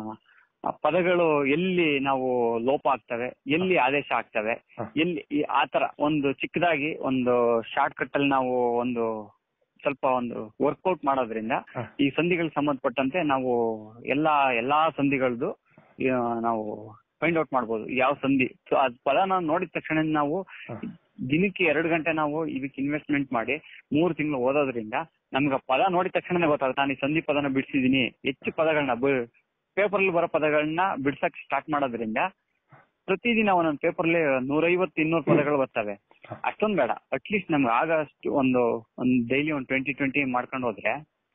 ಆ ಪದಗಳು ಎಲ್ಲಿ ನಾವು ಲೋಪ ಆಗ್ತವೆ ಎಲ್ಲಿ ಆದೇಶ ಆಗ್ತವೆ ಹಾ. ಎಲ್ಲಿ ಈ ಆತರ ಒಂದು ಚಿಕ್ಕದಾಗಿ ಒಂದು ಶಾರ್ಟ್ ಕಟ್ ಅಲ್ಲಿ ನಾವು ಒಂದು ಸ್ವಲ್ಪ ಒಂದು ವರ್ಕೌಟ್ ಮಾಡೋದ್ರಿಂದ ಹಾ. ಈ ಸಂಧಿಗಳಿಗೆ ಸಂಬಂಧಪಟ್ಟಂತೆ ನಾವು ಎಲ್ಲಾ ಎಲ್ಲಾ ಸಂಧಿಗಳದ್ದು ಆ, ನಾವು ಫೈಂಡ್ ಔಟ್ ಮಾಡ್ಬೋದು ಯಾವ ಸಂಧಿ ಸೊ ಅದ್ ಪದ ನಾವು ನೋಡಿದ ತಕ್ಷಣ ನಾವು ಹಾ. ದಿನಕ್ಕೆ ಎರಡು ಗಂಟೆ ನಾವು ಇದಕ್ಕೆ ಇನ್ವೆಸ್ಟ್ಮೆಂಟ್ ಮಾಡಿ ಮೂರು ತಿಂಗಳು ಓದೋದ್ರಿಂದ ನಮ್ಗೆ ಆ ಪದ ನೋಡಿದ ತಕ್ಷಣನೇ ಗೊತ್ತಾಗುತ್ತೆ ನಾನು ಈ ಸಂಧಿ ಪದನ ಬಿಡಿಸಿದೀನಿ ಹೆಚ್ಚು ಪದಗಳನ್ನ ಪೇಪರ್ ಅಲ್ಲಿ ಬರೋ ಪದಗಳನ್ನ ಬಿಡ್ಸಕ್ ಸ್ಟಾರ್ಟ್ ಮಾಡೋದ್ರಿಂದ ಪ್ರತಿದಿನ ಒಂದೊಂದು ಪೇಪರ್ ಅಲ್ಲಿ ನೂರೈವತ್ತು ಇನ್ನೂರು ಪದಗಳು ಬರ್ತವೆ ಹಾ. ಅಷ್ಟೊಂದ್ ಬೇಡ ಅಟ್ಲೀಸ್ಟ್ ನಮ್ಗೆ ಆಗಷ್ಟು ಒಂದು ಒಂದು ಡೈಲಿ ಒಂದು ಟ್ವೆಂಟಿ ಟ್ವೆಂಟಿ ಮಾಡ್ಕೊಂಡು ಹೋದ್ರೆ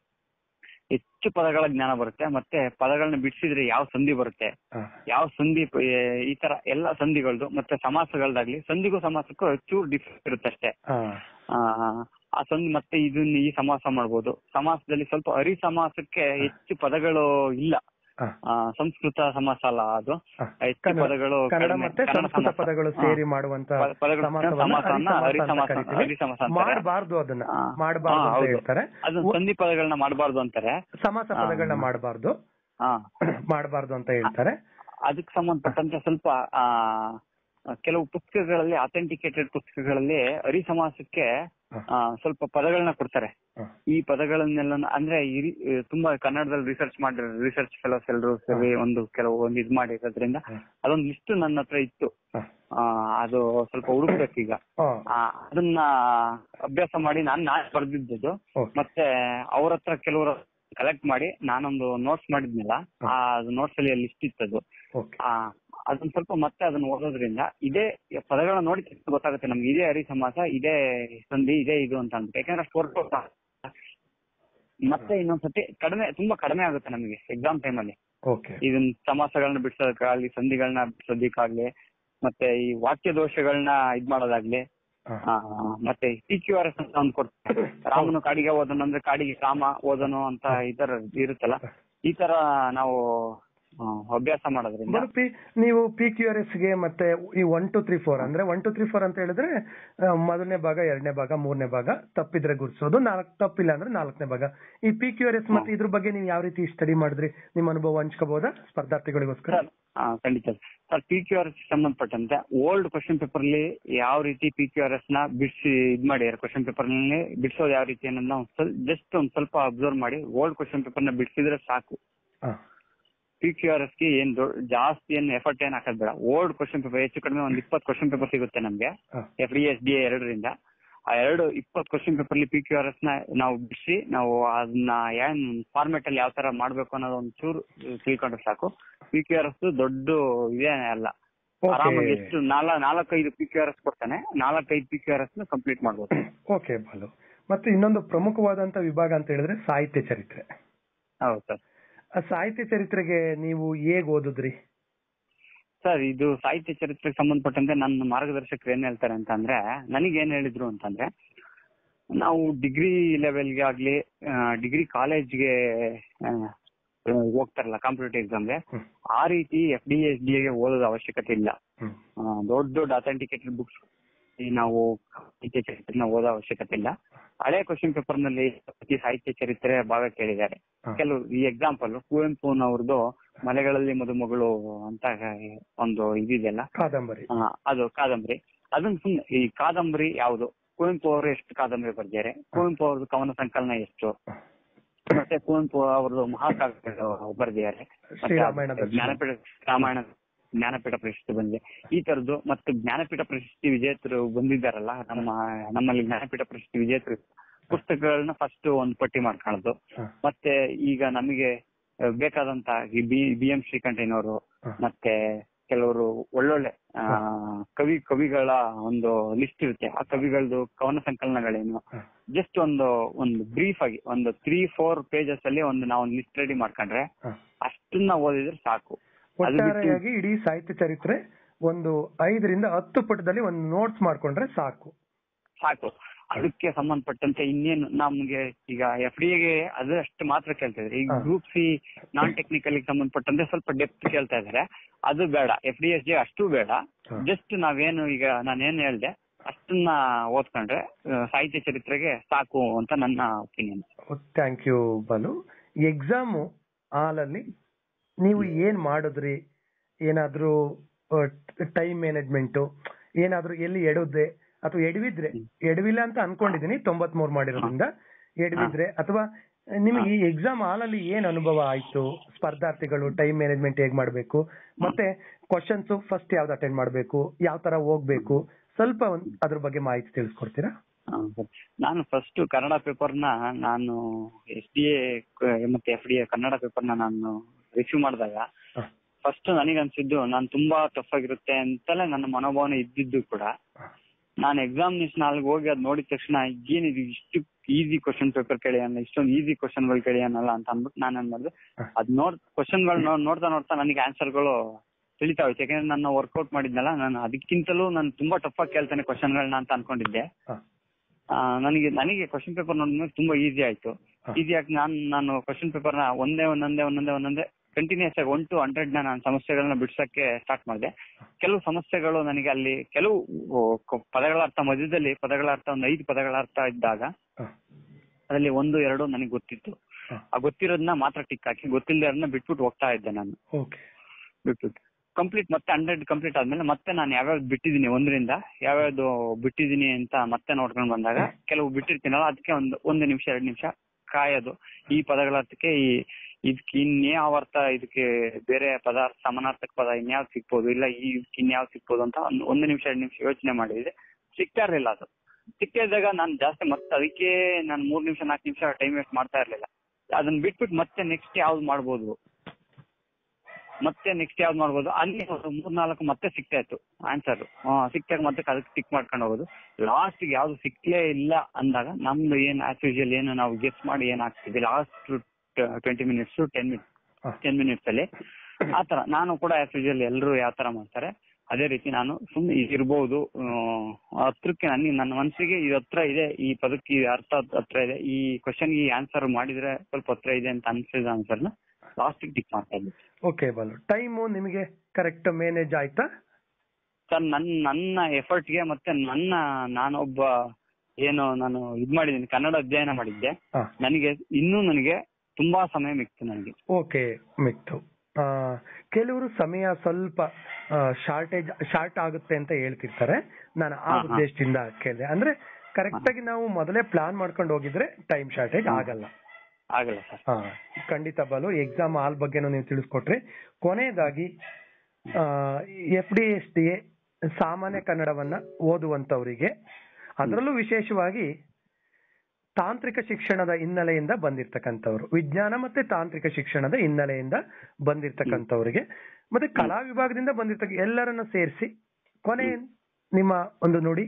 ಹೆಚ್ಚು ಪದಗಳ ಜ್ಞಾನ ಬರುತ್ತೆ ಮತ್ತೆ ಪದಗಳನ್ನ ಬಿಡಿಸಿದ್ರೆ ಯಾವ ಸಂಧಿ ಬರುತ್ತೆ ಹಾ. ಯಾವ ಸಂಧಿ ಪ- ಏ- ಈ ತರ ಎಲ್ಲ ಸಂಧಿಗಳದ್ದು ಮತ್ತೆ ಸಮಾಸಗಳದಾಗ್ಲಿ ಸಂಧಿಗೂ ಸಮಾಸಕ್ಕೂ ಚೂರು ಡಿಫ್ರೆನ್ಸ್ ಇರುತ್ತೆ ಅಷ್ಟೇ ಹಾ. ಆ, ಆ ಸಂಧಿ ಮತ್ತೆ ಇದನ್ನ ಈ ಸಮಾಸ ಮಾಡ್ಬೋದು ಸಮಾಸದಲ್ಲಿ ಸ್ವಲ್ಪ ಹರಿ ಸಮಾಸಕ್ಕೆ ಹೆಚ್ಚು ಪದಗಳು ಇಲ್ಲ ಹಾ. ಆ, ಸಂಸ್ಕೃತ ಸಮಾಸ ಅಲ್ಲ ಅದು ಹಾ. ಹೆಚ್ಚು ಕನ್ನಡ- ಪದಗಳು ಕನ್ನಡ ಕಡಿಮೆ. ಮತ್ತೆ ಕನ್ನಡ ಸಂಸ್ಕೃತ ಸಮಾಸ. ಪದಗಳು ಹಾ. ಸೇರಿ ಮಾಡುವಂತ ಪ- ಪದಗಳು ಸಮಾಸವನ್ನ ಸಮಾಸವನ್ನ ಹರಿ ಹರಿ ಸಮಾಸ ಅಂತ ಸಮಾಸ ಕರಿತೀವಿ. ಹರಿ ಸಮಾಸ ಅಂತಾರೆ. ಮಾಡಬಾರ್ದು ಅದನ್ನ ಹಾ. ಮಾಡಬಾರ್ದು ಹಾ, ಅಂತ ಹೌದು. ಹೇಳ್ತಾರೆ ಅದು ಒ- ಸಂಧಿ ಪದಗಳನ್ನ ಮಾಡಬಾರ್ದು ಅಂತಾರೆ ಸಮಾಸ ಹಾ. ಪದಗಳನ್ನ ಮಾಡಬಾರ್ದು ಹಾ ಮಾಡಬಾರ್ದು ಅಂತ ಹೇಳ್ತಾರೆ ಅದಕ್ಕೆ ಸಂಬಂಧಪಟ್ಟಂತೆ ಸ್ವಲ್ಪ ಆ ಕೆಲವು ಪುಸ್ತಕಗಳಲ್ಲಿ ಅಥೆಂಟಿಕೇಟೆಡ್ ಪುಸ್ತಕಗಳಲ್ಲಿ ಹರಿ ಸಮಾಸಕ್ಕೆ ಹ. ಆ, ಸ್ವಲ್ಪ ಪದಗಳನ್ನ ಕೊಡ್ತಾರೆ ಹ. ಈ ಪದಗಳನ್ನೆಲ್ಲ ಅಂದ್ರೆ ಈ ರೀ- ತುಂಬಾ ಕನ್ನಡದಲ್ಲಿ ರಿಸರ್ಚ್ ಮಾಡಿ ರಿಸರ್ಚ್ ಫೆಲೋಸ್ ಎಲ್ಲರೂ ಸೇರಿ ಒಂದು ಕೆಲವು ಒಂದು ಇದ್ ಮಾಡಿರೋದ್ರಿಂದ ಹ. ಅದೊಂದು ಲಿಸ್ಟ್ ನನ್ನ ಹತ್ರ ಇತ್ತು ಹ. ಆ, ಅದು ಸ್ವಲ್ಪ ಹುಡುಕ್ಬೇಕೀಗ ಹ. ಆ, ಅದನ್ನ ಅಭ್ಯಾಸ ಮಾಡಿ ನಾನು ನಾನ್ ಬರ್ದಿದ್ದದು Okay. ಮತ್ತೆ ಅವ್ರ ಹತ್ರ ಕೆಲವರು ಕಲೆಕ್ಟ್ ಮಾಡಿ ನಾನೊಂದು ನೋಟ್ಸ್ ಮಾಡಿದ್ನಲ್ಲ ಆ ನೋಟ್ಸ್ ಅಲ್ಲಿ ಲಿಸ್ಟ್ ಇತ್ತದು Okay. ಆ ಅದನ್ನ ಸ್ವಲ್ಪ ಮತ್ತೆ ಅದನ್ನ ಓದೋದ್ರಿಂದ ಇದೇ ಪದಗಳನ್ನ ನೋಡಿ ಗೊತ್ತಾಗುತ್ತೆ ನಮ್ಗೆ ಇದೇ ಹರಿ ಸಮಾಸ ಇದೇ ಸಂಧಿ ಇದೇ ಇದು ಅಂತ ಅಂದ್ಬಿಟ್ಟು ಯಾಕಂದ್ರೆ ಅಷ್ಟು ವರ್ಕ್ ಮತ್ತೆ ಇನ್ನೊಂದ್ಸತಿ ಕಡಿಮೆ ತುಂಬಾ ಕಡಿಮೆ ಆಗುತ್ತೆ ನಮಗೆ ಎಕ್ಸಾಮ್ ಟೈಮಲ್ಲಿ Okay. ಇದನ್ನ ಸಮಾಸಗಳನ್ನ ಬಿಡ್ಸೋದಕ್ಕಾಗ್ಲಿ ಸಂಧಿಗಳನ್ನ ಬಿಡ್ಸೋದಕ್ಕಾಗ್ಲಿ ಮತ್ತೆ ಈ ವಾಕ್ಯ ದೋಷಗಳನ್ನ ಇದ್ ಮಾಡೋದಾಗ್ಲಿ ಹ. ಆ, ಮತ್ತೆ ಟಿ ಕ್ಯೂ ಆರ್ ಎಸ್ ಅಂತ ಒಂದು ಕೊಡ್ತಾರೆ ರಾಮನು ಕಾಡಿಗೆ ಹೋದನು ಅಂದ್ರೆ ಕಾಡಿಗೆ ರಾಮ ಓದನು ಅಂತ ಈ ತರ ಇರುತ್ತಲ್ಲ ಈ ತರ ನಾವು ಆ, ಅಭ್ಯಾಸ ಮಾಡೋದ್ರಿಂದ ಬರು ಪಿ ನೀವು ಪಿ ಕ್ಯೂ ಆರ್ ಎಸ್ ಗೆ ಮತ್ತೆ ಈ ಒನ್ ಟು ತ್ರೀ ಫೋರ್ ಅಂದ್ರೆ ಒನ್ ಟು ತ್ರೀ ಫೋರ್ ಅಂತ ಹೇಳಿದ್ರೆ ಆ, ಮೊದಲನೇ ಭಾಗ ಎರಡನೇ ಭಾಗ ಮೂರನೇ ಭಾಗ ತಪ್ಪಿದ್ರೆ ಗುರ್ಸೋದು ನಾಲ್ಕು ತಪ್ಪಿಲ್ಲ ಅಂದ್ರೆ ನಾಲ್ಕನೇ ಭಾಗ ಈ ಪಿ ಕ್ಯೂ ಆರ್ ಎಸ್ ಮತ್ತೆ ಇದ್ರ ಬಗ್ಗೆ ನೀವು ಯಾವ ರೀತಿ ಸ್ಟಡಿ ಮಾಡಿದ್ರಿ ನಿಮ್ಮ ಅನುಭವ ಹಂಚ್ಕೋಬಹುದಾ ಸ್ಪರ್ಧಾರ್ಥಿಗಳಿಗೋಸ್ಕರ ಸರ್ ಆ, ಖಂಡಿತ sir P Q R S ಸಂಬಂಧಪಟ್ಟಂತೆ ಓಲ್ಡ್ ಕ್ವಶನ್ ಪೇಪರ್ ಅಲ್ಲಿ ಯಾವ ರೀತಿ ಪಿ ಕ್ಯೂ ಆರ್ ಎಸ್ ನ ಬಿಡಿಸಿ ಇದ್ ಮಾಡಿದ್ದಾರೆ ಕ್ವಶನ್ ಪೇಪರ್ ನಲ್ಲಿ ಬಿಡಿಸೋದು ಯಾವ ರೀತಿ ಅನ್ನೋದನ್ನ ಜಸ್ಟ್ ಒಂದ್ ಸ್ವಲ್ಪ ಅಬ್ಸರ್ವ್ ಮಾಡಿ ಓಲ್ಡ್ ಕ್ವಶನ್ ಪೇಪರ್ ನ ಬಿಡಿಸಿದ್ರೆ ಸಾಕು ಹಾ. ಪಿ ಕ್ಯೂ ಆರ್ ಎಸ್ ಗೆ ಏನ್ ದೊಡ್ಡ ಜಾಸ್ತಿ ಏನ್ ಎಫರ್ಟ್ ಏನ್ ಹಾಕೋದ್ ಬೇಡ ಓಲ್ಡ್ ಕ್ವಶನ್ ಪೇಪರ್ ಹೆಚ್ಚು ಕಡಿಮೆ ಒಂದ್ ಇಪ್ಪತ್ತು ಕ್ವಶನ್ ಪೇಪರ್ ಸಿಗುತ್ತೆ ನಮ್ಗೆ ಹಾ. ಎಫ್ ಡಿ ಎಸ್ ಡಿ ಎರಡರಿಂದ ಆ ಎರಡು ಇಪ್ಪತ್ತು ಕ್ವಶನ್ ಪೇಪರ್ ಅಲ್ಲಿ ಪಿ ಕ್ಯೂ ಆರ್ ಎಸ್ ನ ನಾವು ಬಿಡಿಸಿ ನಾವು ಅದನ್ನ ಏನ್ ಫಾರ್ಮೆಟ್ ಅಲ್ಲಿ ಯಾವ ತರ ಮಾಡ್ಬೇಕು ಅನ್ನೋದು ಒಂದ್ ಚೂರು ತಿಳ್ಕೊಂಡ್ರೆ ಸಾಕು ಪಿ ಕ್ಯೂ ಆರ್ ಎಸ್ ದೊಡ್ಡ ಇದೇನೆ ಅಲ್ಲ Okay. ಆರಾಮಾಗಿ ಎಷ್ಟು ನಾಲ ನಾಲ್ಕೈದು ಪಿ ಕ್ಯೂ ಆರ್ ಎಸ್ ಕೊಡ್ತಾನೆ ನಾಲ್ಕೈದು ಪಿ ಕ್ಯೂ ಆರ್ ಎಸ್ ನ ಕಂಪ್ಲೀಟ್ ಮಾಡ್ಬೋದು ಓಕೆ ಬಾಲು ಮತ್ತೆ ಇನ್ನೊಂದು ಪ್ರಮುಖವಾದಂತ ವಿಭಾಗ ಅಂತ ಹೇಳಿದ್ರೆ ಸಾಹಿತ್ಯ ಚರಿತ್ರೆ ಹೌದು ಸರ್ ಆ ಸಾಹಿತ್ಯ ಚರಿತ್ರೆಗೆ ನೀವು ಹೇಗ್ ಓದಿದ್ರಿ ಸರ್ ಇದು ಸಾಹಿತ್ಯ ಚರಿತ್ರೆಗೆ ಸಂಬಂಧಪಟ್ಟಂತೆ ನನ್ನ ಮಾರ್ಗದರ್ಶಕರು ಏನ್ ಹೇಳ್ತಾರೆ ಅಂತ ಅಂದ್ರೆ ನನಗೆ ಏನ್ ಹೇಳಿದ್ರು ಅಂತಂದ್ರೆ ನಾವು ಡಿಗ್ರಿ ಲೆವೆಲ್ಗೆ ಆಗ್ಲಿ ಡಿಗ್ರಿ ಕಾಲೇಜ್ಗೆ ಹೋಗ್ತಾರಲ್ಲ ಕಾಂಪಿಟೇಟಿವ್ ಎಕ್ಸಾಮ್ಗೆ ಹ್ಮ್. ಆ ರೀತಿ ಎಫ್ ಡಿ ಎಸ್ ಡಿ ಗೆ ಓದೋದ ಅವಶ್ಯಕತೆ ಇಲ್ಲ ಹ್ಮ್. ಆ, ದೊಡ್ಡ ದೊಡ್ಡ ಅಥೆಂಟಿಕೇಟೆಡ್ ಬುಕ್ಸ್ ನಾವು ಸಾಹಿತ್ಯ ಚರಿತ್ರೆನ ಓದೋ ಅವಶ್ಯಕತೆ ಇಲ್ಲ ಹಳೆ ಕ್ವಶನ್ ಪೇಪರ್ ನಲ್ಲಿ ಪ್ರತಿ ಸಾಹಿತ್ಯ ಚರಿತ್ರೆ ಭಾಗ ಕೇಳಿದ್ದಾರೆ ಹ. ಕೆಲವು ಈ ಎಕ್ಸಾಂಪಲ್ ಕುವೆಂಪುನವ್ರದ್ದು ಮಲೆಗಳಲ್ಲಿ ಮದುಮಗಳು ಅಂತ ಒಂದು ಇದಿದೆಯಲ್ಲ ಕಾದಂಬರಿ ಆ, ಅದು ಕಾದಂಬರಿ ಅದನ್ನ ಸುಮ್ನೆ ಈ ಕಾದಂಬರಿ ಯಾವುದು ಕುವೆಂಪು ಅವರು ಎಷ್ಟು ಕಾದಂಬರಿ ಬರ್ದಿದ್ದಾರೆ ಕುವೆಂಪು ಅವ್ರದ್ದು ಕವನ ಸಂಕಲನ ಎಷ್ಟು ಮತ್ತೆ ಕುವೆಂಪು ಅವ್ರದ್ದು ಮಹಾಕಾವ್ಯ ಬರ್ದಿದ್ದಾರೆ ಮತ್ತೆ ಶ್ರೀರಾಮಾಯಣ ದರ್ಶನ. ಜ್ಞಾನಪೀಠ ರಾಮಾಯಣ ಜ್ಞಾನಪೀಠ ಪ್ರಶಸ್ತಿ ಬಂದಿದೆ ಈ ತರದ್ದು ಮತ್ತೆ ಜ್ಞಾನಪೀಠ ಪ್ರಶಸ್ತಿ ವಿಜೇತರು ಬಂದಿದ್ದಾರಲ್ಲ ನಮ್ಮ ನಮ್ಮಲ್ಲಿ ಜ್ಞಾನಪೀಠ ಪ್ರಶಸ್ತಿ ವಿಜೇತರು ಪುಸ್ತಕಗಳನ್ನ ಫಸ್ಟ್ ಒಂದು ಪಟ್ಟಿ ಮಾಡ್ಕೊಳ್ಳೋದು ಹ. ಮತ್ತೆ ಈಗ ನಮಗೆ ಆ, ಬೇಕಾದಂತ ಈ ಬಿ ಬಿ ಎಂ ಶ್ರೀಕಂಠಯ್ಯನವರು ಹ. ಮತ್ತೆ ಕೆಲವರು ಒಳ್ಳೊಳ್ಳೆ ಆ, ಕವಿ ಕವಿಗಳ ಒಂದು ಲಿಸ್ಟ್ ಇರುತ್ತೆ ಆ ಕವಿಗಳದ್ದು ಕವನ ಸಂಕಲನಗಳೇನು ಹ. ಜಸ್ಟ್ ಒಂದು ಒಂದು ಬ್ರೀಫ್ ಆಗಿ ಒಂದು ತ್ರೀ ಫೋರ್ ಪೇಜಸ್ ಅಲ್ಲಿ ಒಂದು ನಾವು ಲಿಸ್ಟ್ ರೆಡಿ ಮಾಡ್ಕೊಂಡ್ರೆ ಹ. ಅಷ್ಟನ್ನ ಓದಿದ್ರೆ ಸಾಕು ಅದು ಬಿಟ್ಟು ಒಟ್ಟಾರೆಯಾಗಿ ಇಡೀ ಸಾಹಿತ್ಯ ಚರಿತ್ರೆ ಒಂದು ಐದರಿಂದ ಹತ್ತು ಪುಟದಲ್ಲಿ ಒಂದು ನೋಟ್ಸ್ ಮಾಡ್ಕೊಂಡ್ರೆ ಸಾಕು ಸಾಕು ಅದಕ್ಕೆ ಸಂಬಂಧಪಟ್ಟಂತೆ ಇನ್ನೇನು ನಮ್ಗೆ ಈಗ ಎಫ್ ಡಿ ಎಗೆ ಅದು ಅಷ್ಟು ಮಾತ್ರ ಕೇಳ್ತಾ ಇದ್ದಾರೆ ಈಗ ಹಾ. ಗ್ರೂಪ್ ಸಿ ನಾನ್ ಟೆಕ್ನಿಕಲ್ ಸಂಬಂಧಪಟ್ಟಂತೆ ಸ್ವಲ್ಪ ಡೆಪ್ತ್ ಕೇಳ್ತಾ ಇದ್ದಾರೆ ಅದು ಬೇಡ ಎಫ್ ಡಿ ಎಸ್ ಗೆ ಅಷ್ಟು ಬೇಡ ಹಾ. ಜಸ್ಟ್ ನಾವೇನು ಈಗ ನಾನೇನ್ ಹೇಳ್ದೆ ಅಷ್ಟನ್ನ ಓದ್ಕೊಂಡ್ರೆ ಆ, ಸಾಹಿತ್ಯ ಚರಿತ್ರೆಗೆ ಸಾಕು ಅಂತ ನನ್ನ opinion thank you Balu exam ಹಾಲಲ್ಲಿ ನೀವು ಏನ್ ಮಾಡಿದ್ರಿ ಏನಾದ್ರೂ ಟೈಮ್ ಮ್ಯಾನೇಜ್ಮೆಂಟ್ ಏನಾದ್ರೂ ಎಲ್ಲಿ ಎಡವ್ದೆ ಅಥವಾ ಎಡವಿದ್ರೆ ಎಡವಿಲ್ಲ ಅಂತ ಅನ್ಕೊಂಡಿದೀನಿ ತೊಂಬತ್ ಮೂರ್ ಮಾಡಿರೋದ್ರಿಂದ ಎಡವಿದ್ರೆ ಅಥವಾ ನಿಮಗೆ ಈ ಎಕ್ಸಾಮ್ ಹಾಲಲ್ಲಿ ಏನ್ ಅನುಭವ ಆಯ್ತು ಸ್ಪರ್ಧಾರ್ಥಿಗಳು ಟೈಮ್ ಮ್ಯಾನೇಜ್ಮೆಂಟ್ ಹೇಗ್ ಮಾಡ್ಬೇಕು ಮತ್ತೆ ಕ್ವಶನ್ಸ್ ಫಸ್ಟ್ ಯಾವ್ದು ಅಟೆಂಡ್ ಮಾಡ್ಬೇಕು ಯಾವ ತರ ಹೋಗ್ಬೇಕು ಸ್ವಲ್ಪ ಒಂದ್ ಅದ್ರ ಬಗ್ಗೆ ಮಾಹಿತಿ ತಿಳಿಸ್ಕೊಡ್ತೀರಾ ನಾನು ಫಸ್ಟ್ ಕನ್ನಡ ಪೇಪರ್ನ ನಾನು ಎಸ್ ಡಿ ಎ ಮತ್ತೆ ಎಫ್ ಡಿ ಎ ಕನ್ನಡ ಪೇಪರ್ನ ನಾನು ರಿಸೀವ್ ಮಾಡಿದಾಗ ಹ. ಫಸ್ಟ್ ನನಗೆ ಅನ್ಸಿದ್ದು ನಾನು ತುಂಬಾ ಟಫ್ ಆಗಿರುತ್ತೆ ಅಂತಲೇ ನನ್ನ ಮನೋಭಾವನೆ ಇದ್ದಿದ್ದು ಕೂಡ ನಾನು ಎಕ್ಸಾಮಿನೇಷನ್ ಅಲ್ಲಿ ಹೋಗಿ ಅದ್ ನೋಡಿದ ತಕ್ಷಣ ಏನಿದು ಇಷ್ಟು ಈಸಿ ಕ್ವಶನ್ ಪೇಪರ್ ಕೇಳಿಯಲ್ಲ ಇಷ್ಟೊಂದು ಈಸಿ ಕ್ವಶನ್ಗಳು ಕೇಳಿಯನಲ್ಲ ಅಂತ ಅಂದ್ಬಿಟ್ಟು ನಾನು ಏನ್ ಮಾಡಿದೆ ಹ. ಅದ್ ನೋಡ್ ಕ್ವಶನ್ಗಳು ನೋಡ್ತಾ ನೋಡ್ತಾ ನನಗೆ ಆನ್ಸರ್ಗಳು ತಿಳಿತಾ ಹೋಯ್ತು ಯಾಕಂದ್ರೆ ನನ್ನ ವರ್ಕೌಟ್ ಮಾಡಿದ್ನಲ್ಲ ನಾನು ಅದಕ್ಕಿಂತಲೂ ನಾನು ತುಂಬಾ ಟಫ್ ಆಗಿ ಕೇಳ್ತೇನೆ ಕ್ವಶನ್ಗಳನ್ನ ಅಂತ ಅನ್ಕೊಂಡಿದ್ದೆ ಹ. ಆ, ನನಗೆ ನನಗೆ ಕ್ವಶನ್ ಪೇಪರ್ ನೋಡಿದ್ಮೇಲೆ ತುಂಬಾ ಈಸಿ ಆಯ್ತು ಹ. ಈಸಿ ಆಗಿ ನಾನು ನಾನು ಕ್ವಶನ್ ಪೇಪರ್ ನ ಒಂದೇ ಒಂದೊಂದೇ ಒಂದೊಂದೇ ಒಂದೊಂದೇ ಕಂಟಿನ್ಯೂಸ್ ಆಗಿ ಒನ್ ಟು ಹಂಡ್ರೆಡ್ ನ ನಾನು ಸಮಸ್ಯೆಗಳನ್ನ ಬಿಡ್ಸಕ್ಕೆ ಸ್ಟಾರ್ಟ್ ಮಾಡಿದೆ ಕೆಲವು ಸಮಸ್ಯೆಗಳು ನನಗೆ ಅಲ್ಲಿ ಕೆಲವು ಓ, ಕ- ಪದಗಳ ಅರ್ಥ ಮಧ್ಯದಲ್ಲಿ ಪದಗಳ ಅರ್ಥ ಒಂದು ಐದು ಪದಗಳ ಅರ್ಥ ಇದ್ದಾಗ ಹ. ಅದರಲ್ಲಿ ಒಂದು ಎರಡು ನನಗೆ ಗೊತ್ತಿತ್ತು ಹ. ಆ ಗೊತ್ತಿರೋದನ್ನ ಮಾತ್ರ ಟಿಕ್ ಹಾಕಿ ಗೊತ್ತಿಲ್ಲದೆ ಅದನ್ನ ಬಿಟ್ಬಿಟ್ಟು ಹೋಗ್ತಾ ಇದ್ದೆ ನಾನು ಓಕೆ ಬಿಟ್ಬಿಟ್ಟು ಕಂಪ್ಲೀಟ್ ಮತ್ತೆ ಹಂಡ್ರೆಡ್ ಕಂಪ್ಲೀಟ್ ಆದ್ಮೇಲೆ ಮತ್ತೆ ನಾನು ಯಾವ್ಯಾವ್ದು ಬಿಟ್ಟಿದ್ದೀನಿ ಒಂದರಿಂದ ಯಾವ್ಯಾವ್ದು ಬಿಟ್ಟಿದ್ದೀನಿ ಅಂತ ಮತ್ತೆ ನೋಡ್ಕೊಂಡು ಬಂದಾಗ ಕೆಲವು ಬಿಟ್ಟಿರ್ತೀನಲ್ಲ ಅದಕ್ಕೆ ಒಂದು ಒಂದು ನಿಮಿಷ ಎರಡು ನಿಮಿಷ ಕಾಯೋದು ಈ ಪದಗಳ ಅರ್ಥಕ್ಕೆ ಈ ಇದಕ್ಕೆ ಇನ್ಯಾವ ಅರ್ಥ ಇದಕ್ಕೆ ಬೇರೆ ಪದಾರ್ಥ ಸಮಾನಾರ್ಥಕ ಪದ ಇನ್ಯಾವ್ ಸಿಗ್ಬೋದು ಇಲ್ಲ ಈ ಇನ್ಯಾವ್ ಸಿಗ್ಬೋದು ಅಂತ ಒಂದು ಒಂದು ನಿಮಿಷ ಎರಡು ನಿಮಿಷ ಯೋಚನೆ ಮಾಡಿದ್ರೆ ಸಿಗ್ತಾ ಇರ್ಲಿಲ್ಲ ಅದು ಸಿಗ್ತಾ ಇದ್ದಾಗ ನಾನು ಜಾಸ್ತಿ ಮತ್ತೆ ಅದಕ್ಕೆ ನಾನು ಮೂರ್ ನಿಮಿಷ ನಾಲ್ಕು ನಿಮಿಷ ಟೈಮ್ ವೇಸ್ಟ್ ಮಾಡ್ತಾ ಇರ್ಲಿಲ್ಲ ಅದನ್ನ ಬಿಟ್ಬಿಟ್ಟು ಮತ್ತೆ ನೆಕ್ಸ್ಟ್ ಯಾವ್ದು ಮಾಡ್ಬೋದು ಮತ್ತೆ ನೆಕ್ಸ್ಟ್ ಯಾವ್ದು ಮಾಡ್ಬೋದು ಅಲ್ಲಿ ಒಂದು ಮೂರ್ ನಾಲ್ಕು ಮತ್ತೆ ಸಿಗ್ತಾ ಇತ್ತು ಆನ್ಸರ್ ಸಿಕ್ತಾಗ ಮತ್ತೆ ಅದಕ್ಕೆ ಟಿಕ್ ಮಾಡ್ಕೊಂಡು ಹೋಗೋದು ಲಾಸ್ಟ್ ಯಾವ್ದು ಸಿಕ್ಲೇ ಇಲ್ಲ ಅಂದಾಗ ನಮ್ದು ಏನ್ ಆಸ್ ಯೂಶುವಲ್ ಏನು ನಾವು ಗೆಸ್ ಮಾಡಿ ಏನ್ ಆಗ್ತಿದೆ last twenty minutes ten minutes ಹಾ. ಟೆನ್ ಮಿನಿಟ್ಸ್ ಅಲ್ಲಿ ಆತರ ನಾನು ಕೂಡ ಆಸ್ ಯೂಶುವಲ್ ಎಲ್ಲರೂ ಯಾವ ತರ ಮಾಡ್ತಾರೆ ಅದೇ ರೀತಿ ನಾನು ಸುಮ್ಮನೆ ಇರ್ಬೋದು ಹತ್ರಕ್ಕೆ ನನಗೆ ನನ್ನ ಮನಸ್ಸಿಗೆ ಇದು ಹತ್ರ ಇದೆ ಈ ಪದಕ್ಕೆ ಈ ಅರ್ಥ ಹತ್ರ ಇದೆ ಈ ಕ್ವಶನ್ ಈ ಆನ್ಸರ್ ಮಾಡಿದ್ರೆ ಸ್ವಲ್ಪ ಹತ್ರ ಇದೆ ಅಂತ ಅನ್ಸಿದ ಆನ್ಸರ್ನ ಲಾಸ್ಟ್ ಟಿಕ್ ಮಾಡ್ತಾ ಇದ್ದೆ ಓಕೆ ಬಾಲು ಟೈಮು ನಿಮಗೆ ಕರೆಕ್ಟ್ ಮ್ಯಾನೇಜ್ ಆಯ್ತಾ ಸರ್ ನನ್ನ ನನ್ನ ಎಫರ್ಟ್ಗೆ ಮತ್ತೆ ನನ್ನ ನಾನೊಬ್ಬ ಏನು ನಾನು ಇದ್ ಮಾಡಿದ್ದೀನಿ ಕನ್ನಡ ಅಧ್ಯಯನ ಮಾಡಿದ್ದೆ ಹಾ ನನಗೆ ಇನ್ನೂ ನನಗೆ ತುಂಬಾ ಸಮಯ ಮಿಕ್ತು ನನಗೆ ಓಕೆ ಮಿಕ್ತು ಆ, ಕೆಲವರು ಸಮಯ ಸ್ವಲ್ಪ ಶಾರ್ಟೇಜ್ ಶಾರ್ಟ್ ಆಗುತ್ತೆ ಅಂತ ಹೇಳ್ತಿರ್ತಾರೆ ನಾನು ಆ ಹಾ, ಹಾ. ಉದ್ದೇಶದಿಂದ ಕೇಳಿದೆ ಅಂದ್ರೆ ಕರೆಕ್ಟ್ ಆಗಿ ನಾವು ಮೊದಲೇ ಪ್ಲಾನ್ ಮಾಡ್ಕೊಂಡು ಹೋಗಿದ್ರೆ ಟೈಮ್ ಶಾರ್ಟೇಜ್ ಆಗಲ್ಲ ಆಗಲ್ಲ ಸರ್ ಹಾ ಖಂಡಿತ ಬಾಲು ಎಕ್ಸಾಮ್ ಹಾಲ್ ಬಗ್ಗೆನೂ ನೀವು ತಿಳಿಸ್ಕೊಟ್ರಿ ಕೊನೆಯದಾಗಿ F D S D A ಸಾಮಾನ್ಯ ಕನ್ನಡವನ್ನ ಓದುವಂತವರಿಗೆ ಅದರಲ್ಲೂ ವಿಶೇಷವಾಗಿ ತಾಂತ್ರಿಕ ಶಿಕ್ಷಣದ ಹಿನ್ನೆಲೆಯಿಂದ ಬಂದಿರ್ತಕ್ಕಂಥವ್ರು ವಿಜ್ಞಾನ ಮತ್ತೆ ತಾಂತ್ರಿಕ ಶಿಕ್ಷಣದ ಹಿನ್ನೆಲೆಯಿಂದ ಬಂದಿರ್ತಕ್ಕಂಥವ್ರಿಗೆ ಮತ್ತೆ ಕಲಾ ವಿಭಾಗದಿಂದ ಬಂದಿರ್ತಕ್ಕ ಎಲ್ಲರನ್ನ ಸೇರಿಸಿ ಕೊನೆ ನಿಮ್ಮ ಒಂದು ನುಡಿ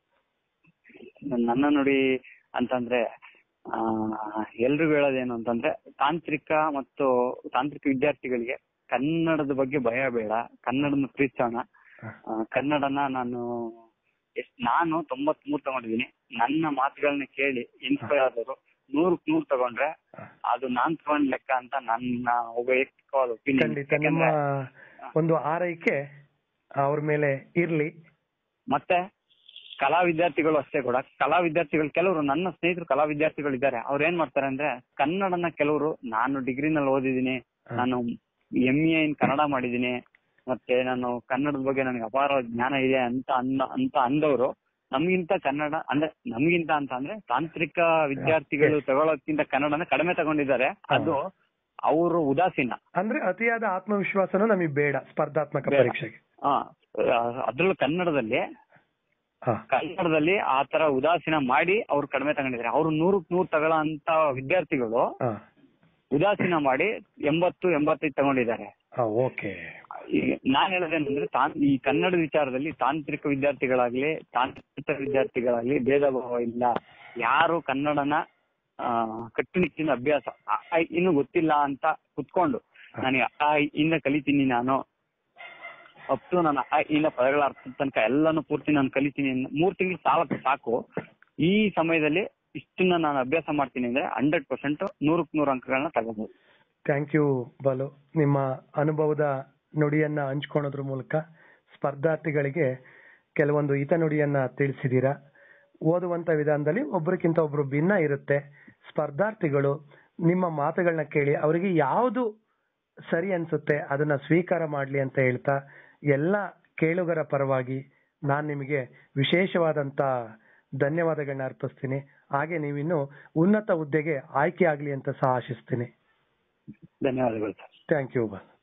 ನನ್ನ ನುಡಿ ಅಂತಂದ್ರೆ ಆ ಎಲ್ರಿಗೂ ಹೇಳೋದೇನು ಅಂತಂದ್ರೆ ತಾಂತ್ರಿಕ ಮತ್ತು ತಾಂತ್ರಿಕ ವಿದ್ಯಾರ್ಥಿಗಳಿಗೆ ಕನ್ನಡದ ಬಗ್ಗೆ ಭಯ ಬೇಡ ಕನ್ನಡನ ಪ್ರೀತಿಸೋಣ ಆ, ಕನ್ನಡನ ನಾನು ಎಷ್ಟ್ ನಾನು ತೊಂಬತ್ ಮೂರ್ ತಗೊಂಡಿದ್ದೀನಿ ನನ್ನ ಮಾತುಗಳನ್ನ ಕೇಳಿ ಇನ್ಸ್ಪೈರ್ ಆದವರು ನೂರಕ್ ನೂರ್ ತಗೊಂಡ್ರೆ ಅದು ನಾನ್ ತಗೊಂಡ್ ಲೆಕ್ಕ ಅಂತ ನನ್ನ ವೈಯಕ್ತಿಕವಾದ ಖಂಡಿತ ನಿಮ್ಮ ಒಪಿನಿಯನ್ ಒಂದು ಆರೈಕೆ ಅವ್ರ ಮೇಲೆ ಇರ್ಲಿ ಮತ್ತೆ ಕಲಾ ವಿದ್ಯಾರ್ಥಿಗಳು ಅಷ್ಟೇ ಕೂಡ ಕಲಾ ವಿದ್ಯಾರ್ಥಿಗಳು ಕೆಲವರು ನನ್ನ ಸ್ನೇಹಿತರು ಕಲಾ ವಿದ್ಯಾರ್ಥಿಗಳು ಇದ್ದಾರೆ ಅವ್ರು ಏನ್ ಮಾಡ್ತಾರೆ ಅಂದ್ರೆ ಕನ್ನಡನ ಕೆಲವರು ನಾನು ಡಿಗ್ರಿನಲ್ಲಿ ಓದಿದ್ದೀನಿ ನಾನು ಎಂ ಎ ಇನ್ ಕನ್ನಡ ಮಾಡಿದ್ದೀನಿ ಮತ್ತೆ ನಾನು ಕನ್ನಡದ ಬಗ್ಗೆ ನನಗೆ ಅಪಾರ ಜ್ಞಾನ ಇದೆ ಅಂತ ಅಂದ ಅಂತ ಅಂದವರು ನಮ್ಗಿಂತ ಕನ್ನಡ ಅಂದ್ರೆ ನಮ್ಗಿಂತ ಅಂತ ಅಂದ್ರೆ ತಾಂತ್ರಿಕ ವಿದ್ಯಾರ್ಥಿಗಳು ತಗೊಳ್ಳೋದ್ಕಿಂತ ಕನ್ನಡನ ಕಡಿಮೆ ತಗೊಂಡಿದ್ದಾರೆ ಅದು ಅವರು ಉದಾಸೀನ ಅಂದ್ರೆ ಅತಿಯಾದ ಆತ್ಮವಿಶ್ವಾಸನೂ ನಮಗೆ ಬೇಡ ಸ್ಪರ್ಧಾತ್ಮಕ ಬೇಡ. ಪರೀಕ್ಷೆಗೆ ಆ ಅದ್ರಲ್ಲೂ ಕನ್ನಡದಲ್ಲಿ ಹಾ ಕನ್ನಡದಲ್ಲಿ ಆ ತರ ಉದಾಸೀನ ಮಾಡಿ ಅವ್ರು ಕಡಿಮೆ ತಗೊಂಡಿದ್ದಾರೆ ಅವ್ರು ನೂರಕ್ ನೂರ್ ತಗೊಳ್ಳೋ ಅಂತ ವಿದ್ಯಾರ್ಥಿಗಳು ಹಾ ಉದಾಸೀನ ಮಾಡಿ ಎಂಬತ್ತು ಎಂಬತ್ತೈದು ತಗೊಂಡಿದ್ದಾರೆ ಹಾ ಓಕೆ ಈಗ ನಾನ್ ಹೇಳೋದೇನಂದ್ರೆ ತಾನ್- ಈ ಕನ್ನಡ ವಿಚಾರದಲ್ಲಿ ತಾಂತ್ರಿಕ ವಿದ್ಯಾರ್ಥಿಗಳಾಗ್ಲಿ ತಾಂತ್ರಿಕ ವಿದ್ಯಾರ್ಥಿಗಳಾಗ್ಲಿ ಭೇದ ಭಾವ ಇಲ್ಲ ಯಾರು ಕನ್ನಡನ ಆ, ಕಟ್ಟುನಿಟ್ಟಿನ ಅಭ್ಯಾಸ ಅ, ಆ, ಇ ಇನ್ನು ಗೊತ್ತಿಲ್ಲ ಅಂತ ಕುತ್ಕೊಂಡು ನನಗೆ ಆ ಇ ಇಂದ ಕಲಿತೀನಿ ನಾನು ಅಪ್ ಟು ನಾನು ಆ ಇ ಇಂದ ಪದಗಳ ಅರ್ಥ ತನಕ ಎಲ್ಲಾನು ಪೂರ್ತಿ ನಾನು ಕಲಿತೀನಿ ಅನ್ನೋ- ಮೂರ್ ತಿಂಗಳು ಸಾಲಕ್ಕೆ ಸಾಕು ಈ ಸಮಯದಲ್ಲಿ ಇಷ್ಟನ್ನ ನಾನು ಅಭ್ಯಾಸ ಮಾಡ್ತೀನಿ ಅಂದ್ರೆ ಹಂಡ್ರೆಡ್ ಪರ್ಸೆಂಟ್ ನೂರಕ್ ನೂರು ಅಂಕಗಳನ್ನ ತಗೋಬಹುದು ಥ್ಯಾಂಕ್ ಯು ಬಾಲು ನಿಮ್ಮ ಅನುಭವದ ನುಡಿಯನ್ನ ಹಂಚ್ಕೊಳೋದ್ರ ಮೂಲಕ ಸ್ಪರ್ಧಾರ್ಥಿಗಳಿಗೆ ಕೆಲವೊಂದು ಹಿತ ನುಡಿಯನ್ನ ತಿಳಿಸಿದೀರಾ ಓದುವಂತ ವಿಧಾನದಲ್ಲಿ ಒಬ್ರಿಗಿಂತ ಒಬ್ರು ಭಿನ್ನ ಇರುತ್ತೆ ಸ್ಪರ್ಧಾರ್ಥಿಗಳು ನಿಮ್ಮ ಮಾತುಗಳನ್ನ ಕೇಳಿ ಅವರಿಗೆ ಯಾವುದು ಸರಿ ಅನ್ಸುತ್ತೆ ಅದನ್ನ ಸ್ವೀಕಾರ ಮಾಡ್ಲಿ ಅಂತ ಹೇಳ್ತಾ ಎಲ್ಲ ಕೇಳುಗರ ಪರವಾಗಿ ನಾನ್ ನಿಮಗೆ ವಿಶೇಷವಾದಂತ ಧನ್ಯವಾದಗಳನ್ನ ಅರ್ಪಿಸ್ತೀನಿ ಹಾಗೆ ನೀವಿನ್ನು ಉನ್ನತ ಹುದ್ದೆಗೆ ಆಯ್ಕೆ ಆಗ್ಲಿ ಅಂತ ಸಹ ಆಶಿಸ್ತೀನಿ ಧನ್ಯವಾದಗಳು ಸರ್ ಥ್ಯಾಂಕ್ ಯು ಬಾ